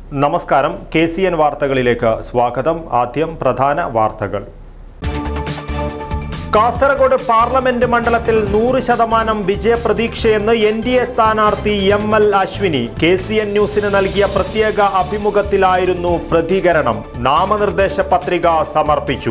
നമസ്കാരം K C N വാർത്തകളിലേക്ക് സ്വാഗതം ആദ്യം പ്രധാന വാർത്തകൾ കാസർഗോഡ് പാർലമെന്റ് മണ്ഡലത്തിൽ നൂറ് ശതമാനം വിജയപ്രതീക്ഷയെന്ന് എൻ ഡി എ സ്ഥാനാർത്ഥി M L Ashwini K C N ന്യൂസിന് നൽകിയ പ്രത്യേക അഭിമുഖത്തിലായിരുന്നു പ്രതികരണം നാമനിർദ്ദേശ പത്രിക സമർപ്പിച്ചു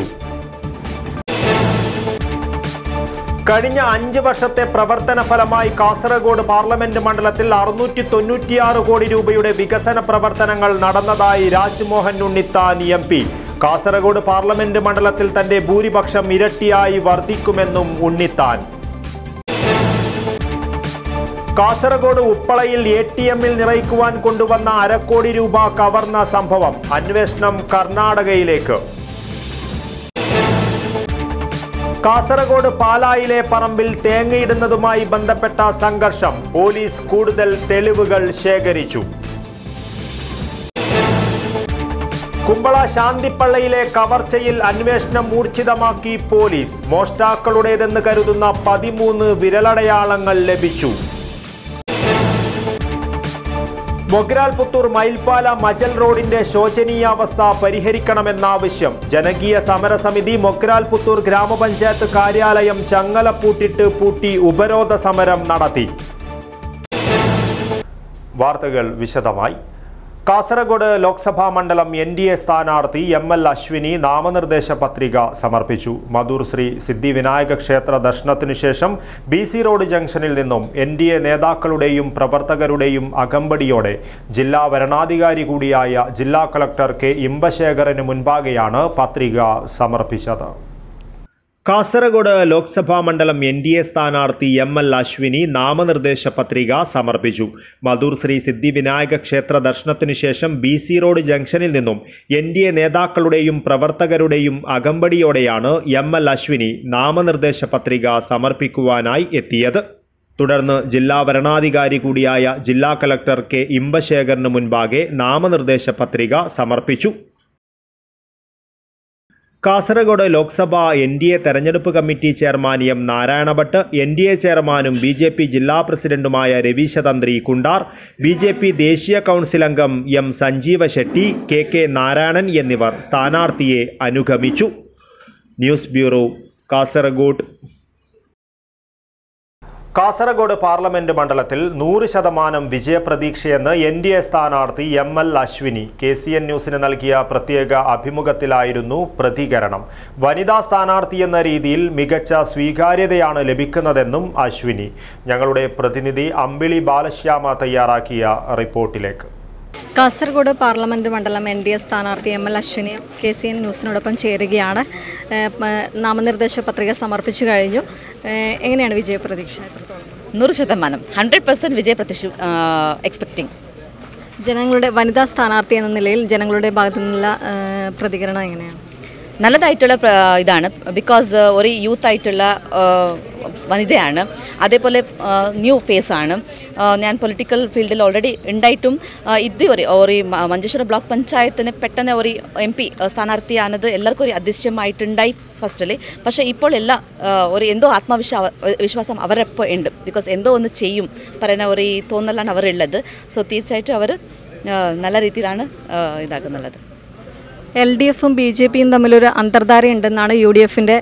കഴിഞ്ഞ അഞ്ച് വർഷത്തെ പ്രവർത്തന ഫലമായി കാസർഗോഡ് പാർലമെന്റ് മണ്ഡലത്തിൽ അറുന്നൂറ്റി തൊണ്ണൂറ്റിയാറ് കോടി രൂപയുടെ വികസന പ്രവർത്തനങ്ങൾ നടന്നതായി Rajmohan Unnithan M P Kasaragod parliament മണ്ഡലത്തിൽ തന്റെ ഭൂരിപക്ഷം ഇരട്ടിയായി വർദ്ധിക്കുമെന്നും ഉണ്ണിത്താൻ കാസർഗോഡ് ഉപ്പളയിൽ എ ടി എമ്മിൽ നിറയ്ക്കുവാൻ കൊണ്ടുവന്ന അരക്കോടി രൂപ കവർന്ന സംഭവം അന്വേഷണം കർണാടകയിലേക്ക് കാസർഗോഡ് പാലായിലെ പറമ്പിൽ തേങ്ങയിടുന്നതുമായി ബന്ധപ്പെട്ട സംഘർഷം പോലീസ് കൂടുതൽ തെളിവുകൾ ശേഖരിച്ചു കുമ്പള ശാന്തിപ്പള്ളയിലെ കവർച്ചയിൽ അന്വേഷണം ഊർജിതമാക്കി പോലീസ് മോഷ്ടാക്കളുടേതെന്ന് കരുതുന്ന പതിമൂന്ന് വിരലടയാളങ്ങൾ ലഭിച്ചു മൊഗ്രാൽ പുത്തൂർ മയിൽപ്പാല മജൽ റോഡിന്റെ ശോചനീയാവസ്ഥ പരിഹരിക്കണമെന്നാവശ്യം ജനകീയ സമരസമിതി മൊഗ്രാൽ പുത്തൂർ ഗ്രാമപഞ്ചായത്ത് കാര്യാലയം ചങ്ങലപ്പൂട്ടിട്ട് പൂട്ടി ഉപരോധ സമരം നടത്തി വാർത്തകൾ വിശദമായി കാസർഗോഡ് ലോക്സഭാ മണ്ഡലം എൻ ഡി എ സ്ഥാനാർത്ഥി എം എൽ അശ്വിനി നാമനിർദ്ദേശ പത്രിക സമർപ്പിച്ചു മധൂർ ശ്രീ സിദ്ധിവിനായക ക്ഷേത്ര ദർശനത്തിനു ശേഷം ബി സി റോഡ് ജംഗ്ഷനിൽ നിന്നും എൻ ഡി എ നേതാക്കളുടെയും പ്രവർത്തകരുടെയും അകമ്പടിയോടെ ജില്ലാ വരണാധികാരി കൂടിയായ ജില്ലാ കളക്ടർ കെ ഇമ്പശേഖരന് മുൻപാകെയാണ് പത്രിക സമർപ്പിച്ചത് കാസർഗോഡ് ലോക്സഭാ മണ്ഡലം എൻ ഡി എ സ്ഥാനാർത്ഥി എം എൽ അശ്വിനി നാമനിർദ്ദേശ പത്രിക സമർപ്പിച്ചു മധൂർ ശ്രീ സിദ്ധിവിനായക ക്ഷേത്ര ദർശനത്തിനു ശേഷം ബി സി റോഡ് ജംഗ്ഷനിൽ നിന്നും എൻ ഡി എ നേതാക്കളുടെയും പ്രവർത്തകരുടെയും അകമ്പടിയോടെയാണ് എം എൽ അശ്വിനി നാമനിർദ്ദേശ പത്രിക സമർപ്പിക്കുവാനായി എത്തിയത് തുടർന്ന് ജില്ലാ വരണാധികാരി കൂടിയായ ജില്ലാ കലക്ടർ കെ ഇമ്പശേഖറിന് മുൻപാകെ നാമനിർദ്ദേശ പത്രിക സമർപ്പിച്ചു Kasaragod Lok Sabha N D A തെരഞ്ഞെടുപ്പ് committee chairman M Narayana Bhat N D A ചെയർമാനും ബി ജെ പി ജില്ലാ പ്രസിഡന്റുമായ Raveesha Tantri Kundar B J P ദേശീയ കൗൺസിൽ അംഗം M Sanjeeva Shetty K K Narayanan എന്നിവർ സ്ഥാനാർത്ഥിയെ അനുഗമിച്ചു news bureau Kasaragod Kasaragod parliament മണ്ഡലത്തിൽ നൂറ് ശതമാനം വിജയപ്രതീക്ഷയെന്ന് എൻ ഡി എ സ്ഥാനാർത്ഥി M L Ashwini K C N ന്യൂസിന് നൽകിയ പ്രത്യേക അഭിമുഖത്തിലായിരുന്നു പ്രതികരണം വനിതാ സ്ഥാനാർത്ഥി എന്ന രീതിയിൽ മികച്ച സ്വീകാര്യതയാണ് ലഭിക്കുന്നതെന്നും അശ്വിനി ഞങ്ങളുടെ പ്രതിനിധി അമ്പിളി ബാലശ്യാമ തയ്യാറാക്കിയ റിപ്പോർട്ടിലേക്ക് കാസർഗോഡ് പാർലമെൻറ്റ് മണ്ഡലം എൻ ഡി എ സ്ഥാനാർത്ഥി M L Ashwini K C N ന്യൂസിനോടൊപ്പം ചേരുകയാണ് ഏഹ് പ- നാമനിർദ്ദേശ പത്രിക സമർപ്പിച്ചു കഴിഞ്ഞു ഏഹ് എങ്ങനെയാണ് വിജയപ്രതീക്ഷ എത്രത്തോളം നൂറ് ശതമാനം ഹൺഡ്രഡ് പെർസെൻറ്റ് വിജയ പ്രതീക്ഷ എക്സ്പെക്ടിങ് ജനങ്ങളുടെ വനിതാ സ്ഥാനാർത്ഥി എന്ന നിലയിൽ ജനങ്ങളുടെ ഭാഗത്തു നിന്നുള്ള ഏഹ് പ്രതികരണം എങ്ങനെയാണ് നല്ലതായിട്ടുള്ള പ്ര- ഇതാണ് ബിക്കോസ് ഒരു യൂത്ത് ആയിട്ടുള്ള ആ, വനിതയാണ് അതേപോലെ ന്യൂ ഫേസ് ആണ് ആ, ഞാൻ പൊളിറ്റിക്കൽ ഫീൽഡിൽ ഓൾറെഡി ഉണ്ടായിട്ടും ആ, ഇതുവരെ ഒരു മ- മഞ്ചേശ്വരം ബ്ലോക്ക് പഞ്ചായത്തിന് പെട്ടെന്ന് ഒരു എം പി സ്ഥാനാർത്ഥിയാണത് എല്ലാവർക്കും ഒരു അതിശയമായിട്ടുണ്ടായി ഫസ്റ്റിൽ പക്ഷേ ഇപ്പോൾ എല്ലാ ആ, ഒരു എന്തോ ആത്മവിശ്വാ വിശ്വാസം അവരപ്പോൾ ഉണ്ട് ബിക്കോസ് എന്തോ ഒന്ന് ചെയ്യും പറയുന്ന ഒരു തോന്നലാണ് അവരുള്ളത് സോ തീർച്ചയായിട്ടും അവർ നല്ല രീതിയിലാണ് ആ, ഇതാക്കുന്നുള്ളത് എൽ ഡി എഫും ബി ജെ പിയും തമ്മിലൊരു അന്തർധാര ഉണ്ടെന്നാണ് യു ഡി എഫിൻ്റെ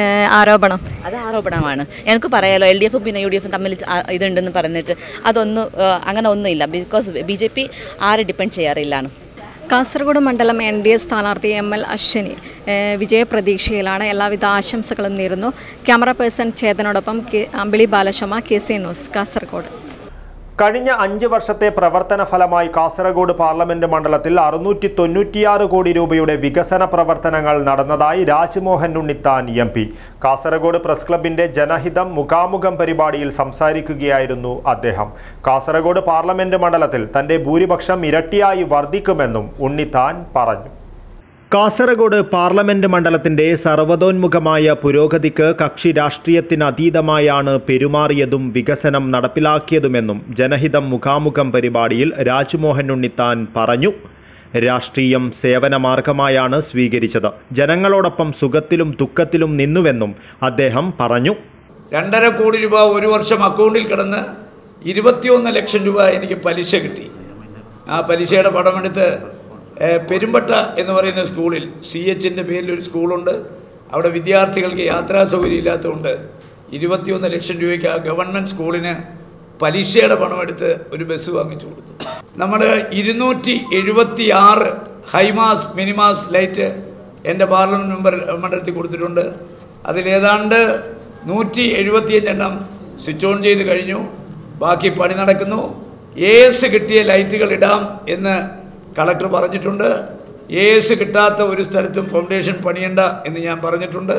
ആരോപണം അത് ആരോപണമാണ് എനിക്ക് പറയാലോ എൽ ഡി എഫും പിന്നെ യു ഡി എഫും തമ്മിൽ ആ- ഇതുണ്ടെന്ന് പറഞ്ഞിട്ട് അതൊന്നും ആ, അങ്ങനെ ഒന്നുമില്ല ബിക്കോസ് ബി ജെ പി ആരെ ഡിപ്പെൻഡ് ചെയ്യാറില്ലാണ് കാസർഗോഡ് മണ്ഡലം എൻ ഡി എ സ്ഥാനാർത്ഥി എം എൽ അശ്വിനി ഏഹ് വിജയപ്രതീക്ഷയിലാണ് എല്ലാവിധ ആശംസകളും നേരുന്നു ക്യാമറ പേഴ്സൺ ചേതനോടൊപ്പം K Ambili Balasharma K C news Kasaragod കഴിഞ്ഞ അഞ്ച് വർഷത്തെ പ്രവർത്തന ഫലമായി കാസർഗോഡ് പാർലമെന്റ് മണ്ഡലത്തിൽ അറുന്നൂറ്റി തൊണ്ണൂറ്റിയാറ് കോടി രൂപയുടെ വികസന പ്രവർത്തനങ്ങൾ നടന്നതായി Rajmohan Unnithan M P Kasaragod press ക്ലബിന്റെ ജനഹിതം മുഖാമുഖം പരിപാടിയിൽ സംസാരിക്കുകയായിരുന്നു അദ്ദേഹം കാസർഗോഡ് പാർലമെന്റ് മണ്ഡലത്തിൽ തന്റെ ഭൂരിപക്ഷം ഇരട്ടിയായി വർദ്ധിക്കുമെന്നും ഉണ്ണിത്താൻ പറഞ്ഞു കാസർഗോഡ് പാർലമെന്റ് മണ്ഡലത്തിന്റെ സർവതോന്മുഖമായ പുരോഗതിക്ക് കക്ഷി രാഷ്ട്രീയത്തിനതീതമായാണ് പെരുമാറിയതും വികസനം നടപ്പിലാക്കിയതുമെന്നും ജനഹിതം മുഖാമുഖം പരിപാടിയിൽ രാജ്മോഹൻ ഉണ്ണിത്താൻ പറഞ്ഞു രാഷ്ട്രീയം സേവനമാർഗമായാണ് സ്വീകരിച്ചത് ജനങ്ങളോടൊപ്പം സുഖത്തിലും ദുഃഖത്തിലും നിന്നുവെന്നും അദ്ദേഹം പറഞ്ഞു രണ്ടര കോടി രൂപ ഒരു വർഷം അക്കൗണ്ടിൽ കിടന്ന് ഇരുപത്തിയൊന്ന് ലക്ഷം രൂപ എനിക്ക് പലിശ കിട്ടി ആ പലിശയുടെ പണമെടുത്ത് ഏഹ്, പെരുമ്പട്ട എന്ന് പറയുന്ന സ്കൂളിൽ സി എച്ചിൻ്റെ പേരിൽ ഒരു സ്കൂളുണ്ട് അവിടെ വിദ്യാർത്ഥികൾക്ക് യാത്രാ സൗകര്യം ഇല്ലാത്തതുകൊണ്ട് ഇരുപത്തിയൊന്ന് ലക്ഷം രൂപയ്ക്ക് ആ ഗവൺമെൻറ് സ്കൂളിന് പലിശയുടെ പണമെടുത്ത് ഒരു ബസ് വാങ്ങിച്ചു കൊടുത്തു നമ്മൾ ഇരുന്നൂറ്റി എഴുപത്തി ആറ് ഹൈമാസ് മിനിമാസ് ലൈറ്റ് എൻ്റെ പാർലമെൻറ്റ് മെമ്പർ മണ്ഡലത്തിൽ കൊടുത്തിട്ടുണ്ട് അതിലേതാണ്ട് നൂറ്റി എഴുപത്തിയഞ്ചെണ്ണം സ്വിച്ച് ഓൺ ചെയ്ത് കഴിഞ്ഞു ബാക്കി പണി നടക്കുന്നു എ എസ് കിട്ടിയ ലൈറ്റുകൾ ഇടാം എന്ന് കളക്ടർ പറഞ്ഞിട്ടുണ്ട് എ എസ് കിട്ടാത്ത ഒരു സ്ഥലത്തും ഫൗണ്ടേഷൻ പണിയണ്ട എന്ന് ഞാൻ പറഞ്ഞിട്ടുണ്ട്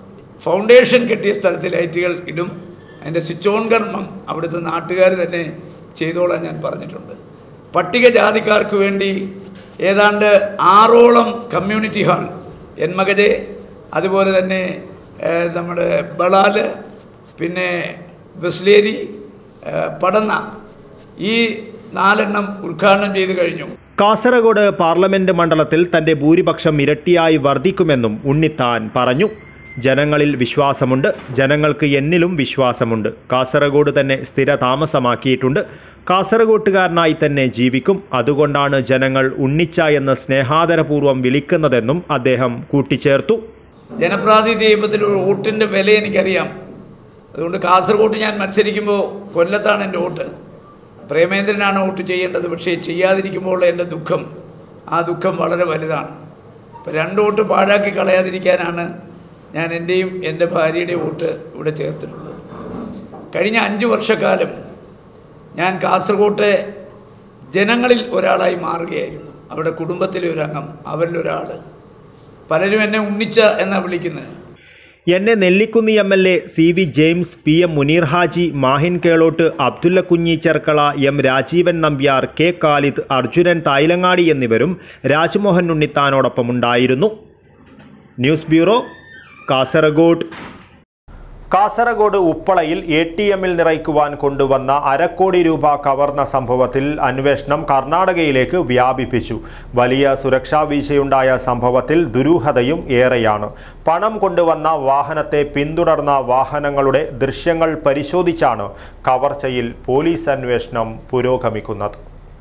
ഫൗണ്ടേഷൻ കെട്ടിയ സ്ഥലത്ത് ലൈറ്റുകൾ ഇടും അതിൻ്റെ സ്വിച്ച് ഓൺ കർമ്മം അവിടുത്തെ നാട്ടുകാർ തന്നെ ചെയ്തോളാൻ ഞാൻ പറഞ്ഞിട്ടുണ്ട് പട്ടികജാതിക്കാർക്ക് വേണ്ടി ഏതാണ്ട് ആറോളം കമ്മ്യൂണിറ്റി ഹാൾ എന്മകജെ അതുപോലെ തന്നെ ഏഹ്, നമ്മുടെ ബളാല് പിന്നെ വെസ്ലേരി ഏഹ്, പടന്ന ഈ നാലെണ്ണം ഉദ്ഘാടനം ചെയ്ത് കഴിഞ്ഞു കാസർഗോഡ് പാർലമെന്റ് മണ്ഡലത്തിൽ തന്റെ ഭൂരിപക്ഷം ഇരട്ടിയായി വർദ്ധിക്കുമെന്നും ഉണ്ണിത്താൻ പറഞ്ഞു ജനങ്ങളിൽ വിശ്വാസമുണ്ട് ജനങ്ങൾക്ക് എന്നിലും വിശ്വാസമുണ്ട് കാസർഗോഡ് തന്നെ സ്ഥിര താമസമാക്കിയിട്ടുണ്ട് കാസർഗോട്ടുകാരനായി തന്നെ ജീവിക്കും അതുകൊണ്ടാണ് ജനങ്ങൾ ഉണ്ണിച്ച എന്ന് സ്നേഹാദരപൂർവ്വം വിളിക്കുന്നതെന്നും അദ്ദേഹം കൂട്ടിച്ചേർത്തു ജനപ്രാതിനിധ്യത്തിൽ ഒരു വോട്ടിൻ്റെ വില എനിക്കറിയാം അതുകൊണ്ട് കാസർഗോഡ് ഞാൻ മത്സരിക്കുമ്പോൾ കൊല്ലത്താണ് എൻ്റെ വോട്ട് പ്രേമേന്ദ്രനാണ് വോട്ട് ചെയ്യേണ്ടത് പക്ഷേ ചെയ്യാതിരിക്കുമ്പോൾ എൻ്റെ ദുഃഖം ആ ദുഃഖം വളരെ വലുതാണ് ഇപ്പം രണ്ട് വോട്ട് പാഴാക്കി കളയാതിരിക്കാനാണ് ഞാൻ എൻ്റെയും എൻ്റെ ഭാര്യയുടെയും വോട്ട് ഇവിടെ ചേർത്തിട്ടുള്ളത് കഴിഞ്ഞ അഞ്ച് വർഷക്കാലം ഞാൻ കാസർഗോട്ടെ ജനങ്ങളിൽ ഒരാളായി മാറുകയായിരുന്നു അവിടെ കുടുംബത്തിലെ ഒരു അംഗം അവരിലൊരാൾ പലരും എന്നെ ഉണ്ണിച്ച എന്നാണ് വിളിക്കുന്നത് എന്നെ നെല്ലിക്കുന്നി M L A C V James P M Muneer Haji Mahin Kelottu Abdulla Kunhi Cherkala M Rajeevan Nambiar K Khalid Arjunan Thayilangadi എന്നിവരും രാജ്മോഹൻ ഉണ്ണിത്താനോടൊപ്പം ഉണ്ടായിരുന്നു ന്യൂസ് ബ്യൂറോ കാസർഗോഡ് കാസർഗോഡ് ഉപ്പളയിൽ എ ടി എമ്മിൽ നിറയ്ക്കുവാൻ കൊണ്ടുവന്ന അരക്കോടി രൂപ കവർന്ന സംഭവത്തിൽ അന്വേഷണം കർണാടകയിലേക്ക് വ്യാപിപ്പിച്ചു വലിയ സുരക്ഷാ വീഴ്ചയുണ്ടായ സംഭവത്തിൽ ദുരൂഹതയും ഏറെയാണ് പണം കൊണ്ടുവന്ന വാഹനത്തെ പിന്തുടർന്ന വാഹനങ്ങളുടെ ദൃശ്യങ്ങൾ പരിശോധിച്ചാണ് കവർച്ചയിൽ പോലീസ് അന്വേഷണം പുരോഗമിക്കുന്നത്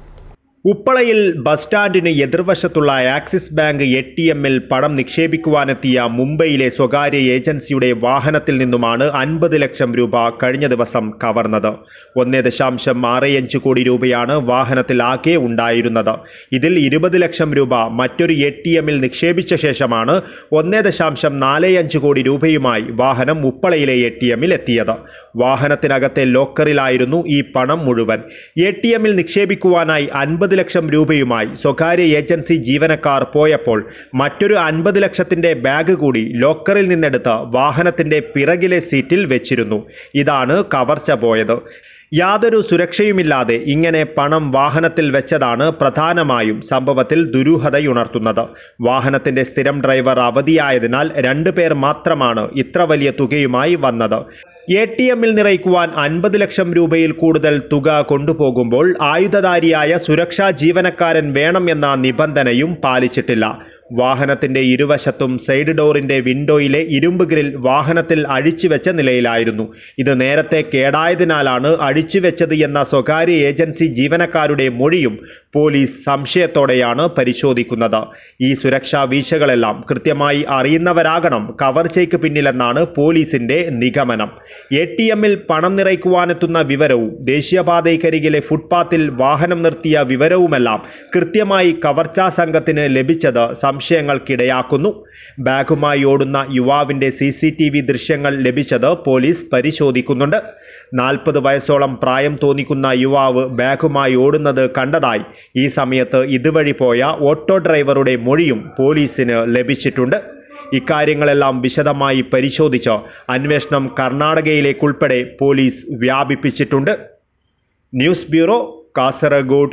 ഉപ്പളയിൽ ബസ് സ്റ്റാൻഡിന് എതിർവശത്തുള്ള ആക്സിസ് ബാങ്ക് എ ടി എമ്മിൽ പണം നിക്ഷേപിക്കുവാനെത്തിയ മുംബൈയിലെ സ്വകാര്യ ഏജൻസിയുടെ വാഹനത്തിൽ നിന്നുമാണ് അൻപത് ലക്ഷം രൂപ കഴിഞ്ഞ ദിവസം കവർന്നത് ഒന്നേ ദശാംശം ആറ് അഞ്ച് കോടി രൂപയാണ് വാഹനത്തിൽ ആകെ ഉണ്ടായിരുന്നത് ഇതിൽ ഇരുപത് ലക്ഷം രൂപ മറ്റൊരു എ ടി എമ്മിൽ നിക്ഷേപിച്ച ശേഷമാണ് ഒന്നേ ദശാംശം നാല് അഞ്ച് കോടി രൂപയുമായി വാഹനം ഉപ്പളയിലെ എ ടി എമ്മിൽ എത്തിയത് വാഹനത്തിനകത്തെ ലോക്കറിലായിരുന്നു ഈ പണം മുഴുവൻ എ ടി എമ്മിൽ നിക്ഷേപിക്കുവാനായി അൻപത് ലക്ഷം രൂപയുമായി സ്വകാര്യ ഏജൻസി ജീവനക്കാർ പോയപ്പോൾ മറ്റൊരു അൻപത് ലക്ഷത്തിന്റെ ബാഗ് കൂടി ലോക്കറിൽ നിന്നെടുത്ത് വാഹനത്തിന്റെ പിറകിലെ സീറ്റിൽ വെച്ചിരുന്നു ഇതാണ് കവർച്ച പോയത് യാതൊരു സുരക്ഷയുമില്ലാതെ ഇങ്ങനെ പണം വാഹനത്തിൽ വെച്ചതാണ് പ്രധാനമായും സംഭവത്തിൽ ദുരൂഹതയുണർത്തുന്നത് വാഹനത്തിന്റെ സ്ഥിരം ഡ്രൈവർ അവധിയായതിനാൽ രണ്ടുപേർ മാത്രമാണ് ഇത്ര വലിയ തുകയുമായി വന്നത് എ ടി എമ്മിൽ നിറയ്ക്കുവാൻ അൻപത് ലക്ഷം രൂപയിൽ കൂടുതൽ തുക കൊണ്ടുപോകുമ്പോൾ ആയുധധാരിയായ സുരക്ഷാ ജീവനക്കാരൻ വേണം എന്ന നിബന്ധനയും പാലിച്ചിട്ടില്ല വാഹനത്തിന്റെ ഇരുവശത്തും സൈഡ് ഡോറിന്റെ വിൻഡോയിലെ ഇരുമ്പ് ഗ്രിൽ വാഹനത്തിൽ അഴിച്ചുവെച്ച നിലയിലായിരുന്നു ഇത് നേരത്തെ കേടായതിനാലാണ് അഴിച്ചുവെച്ചത് എന്ന സ്വകാര്യ ഏജൻസി ജീവനക്കാരുടെ മൊഴിയും പോലീസ് സംശയത്തോടെയാണ് പരിശോധിക്കുന്നത് ഈ സുരക്ഷാ വീഴ്ചകളെല്ലാം കൃത്യമായി അറിയുന്നവരാകണം കവർച്ചയ്ക്ക് പിന്നിലെന്നാണ് പോലീസിന്റെ നിഗമനം എ ടി എമ്മിൽ പണം നിറയ്ക്കുവാനെത്തുന്ന വിവരവും ദേശീയപാതയ്ക്കരികിലെ ഫുട്പാത്തിൽ വാഹനം നിർത്തിയ വിവരവുമെല്ലാം കൃത്യമായി കവർച്ചാ സംഘത്തിന് ലഭിച്ചത് സംശയങ്ങൾക്കിടയാക്കുന്നു ബാഗുമായി ഓടുന്ന യുവാവിന്റെ സി സി ടി വി ദൃശ്യങ്ങൾ ലഭിച്ചത് പോലീസ് പരിശോധിക്കുന്നുണ്ട് നാൽപ്പത് വയസ്സോളം പ്രായം തോന്നിക്കുന്ന യുവാവ് ബാഗുമായി ഓടുന്നത് കണ്ടതായി ഈ സമയത്ത് ഇതുവഴി പോയ ഓട്ടോ ഡ്രൈവറുടെ മൊഴിയും പോലീസിന് ലഭിച്ചിട്ടുണ്ട് ഇക്കാര്യങ്ങളെല്ലാം വിശദമായി പരിശോധിച്ച് അന്വേഷണം കർണാടകയിലേക്കുൾപ്പെടെ പോലീസ് വ്യാപിപ്പിച്ചിട്ടുണ്ട് ന്യൂസ് ബ്യൂറോ കാസർഗോഡ്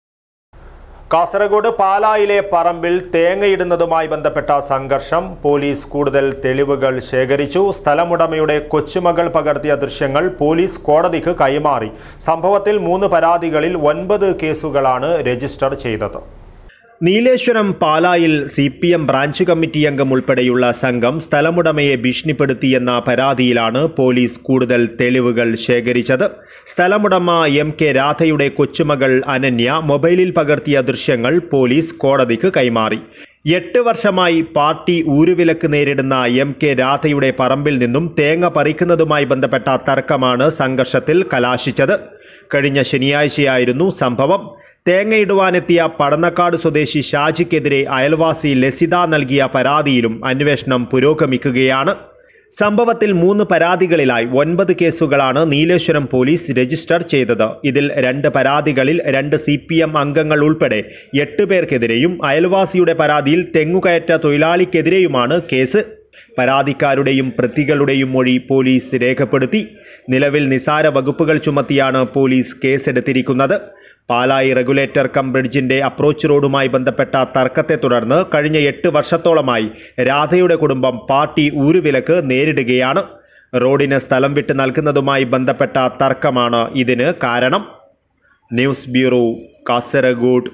കാസർഗോഡ് പാലായിലെ പറമ്പിൽ തേങ്ങയിടുന്നതുമായി ബന്ധപ്പെട്ട സംഘർഷം പോലീസ് കൂടുതൽ തെളിവുകൾ ശേഖരിച്ചു സ്ഥലമുടമയുടെ കൊച്ചുമകൾ പകർത്തിയ ദൃശ്യങ്ങൾ പോലീസ് കോടതിക്ക് കൈമാറി സംഭവത്തിൽ മൂന്ന് പരാതികളിൽ ഒൻപത് കേസുകളാണ് രജിസ്റ്റർ ചെയ്തത് നീലേശ്വരം പാലായിൽ C P M branch committee അംഗം ഉൾപ്പെടെയുള്ള സംഘം സ്ഥലമുടമയെ ഭീഷണിപ്പെടുത്തിയെന്ന പരാതിയിലാണ് പോലീസ് കൂടുതൽ തെളിവുകൾ ശേഖരിച്ചത് സ്ഥലമുടമ എം കെ രാധയുടെ കൊച്ചുമകൾ അനന്യ മൊബൈലിൽ പകർത്തിയ ദൃശ്യങ്ങൾ പോലീസ് കോടതിക്ക് കൈമാറി എട്ട് വർഷമായി പാർട്ടി ഊരുവിലക്ക് നേരിടുന്ന എം കെ രാധയുടെ പറമ്പിൽ നിന്നും തേങ്ങ പറിക്കുന്നതുമായി ബന്ധപ്പെട്ട തർക്കമാണ് സംഘർഷത്തിൽ കലാശിച്ചത് കഴിഞ്ഞ ശനിയാഴ്ചയായിരുന്നു സംഭവം തേങ്ങയിടുവാനെത്തിയ പടന്നക്കാട് സ്വദേശി ഷാജിക്കെതിരെ അയൽവാസി ലസിത നൽകിയ പരാതിയിലും അന്വേഷണം പുരോഗമിക്കുകയാണ് സംഭവത്തിൽ മൂന്ന് പരാതികളിലായി ഒൻപത് കേസുകളാണ് നീലേശ്വരം പോലീസ് രജിസ്റ്റർ ചെയ്തത് ഇതിൽ രണ്ട് പരാതികളിൽ രണ്ട് സി പി എം അംഗങ്ങൾ ഉൾപ്പെടെ എട്ട് പേർക്കെതിരെയും അയൽവാസിയുടെ പരാതിയിൽ തെങ്ങുകയറ്റ തൊഴിലാളിക്കെതിരെയുമാണ് കേസ് പരാതിക്കാരുടെയും പ്രതികളുടെയും മൊഴി പോലീസ് രേഖപ്പെടുത്തി നിലവിൽ നിസാര വകുപ്പുകൾ ചുമത്തിയാണ് പോലീസ് കേസെടുത്തിരിക്കുന്നത് പാലായി റെഗുലേറ്റർ കം ബ്രിഡ്ജിന്റെ അപ്രോച്ച് റോഡുമായി ബന്ധപ്പെട്ട തർക്കത്തെ തുടർന്ന് കഴിഞ്ഞ എട്ട് വർഷത്തോളമായി രാധയുടെ കുടുംബം പാർട്ടി ഊരുവിലക്ക് നേരിടുകയാണ് റോഡിന് സ്ഥലം വിട്ട് നൽകുന്നതുമായി ബന്ധപ്പെട്ട തർക്കമാണ് ഇതിന് കാരണം ന്യൂസ് ബ്യൂറോ കാസർഗോഡ്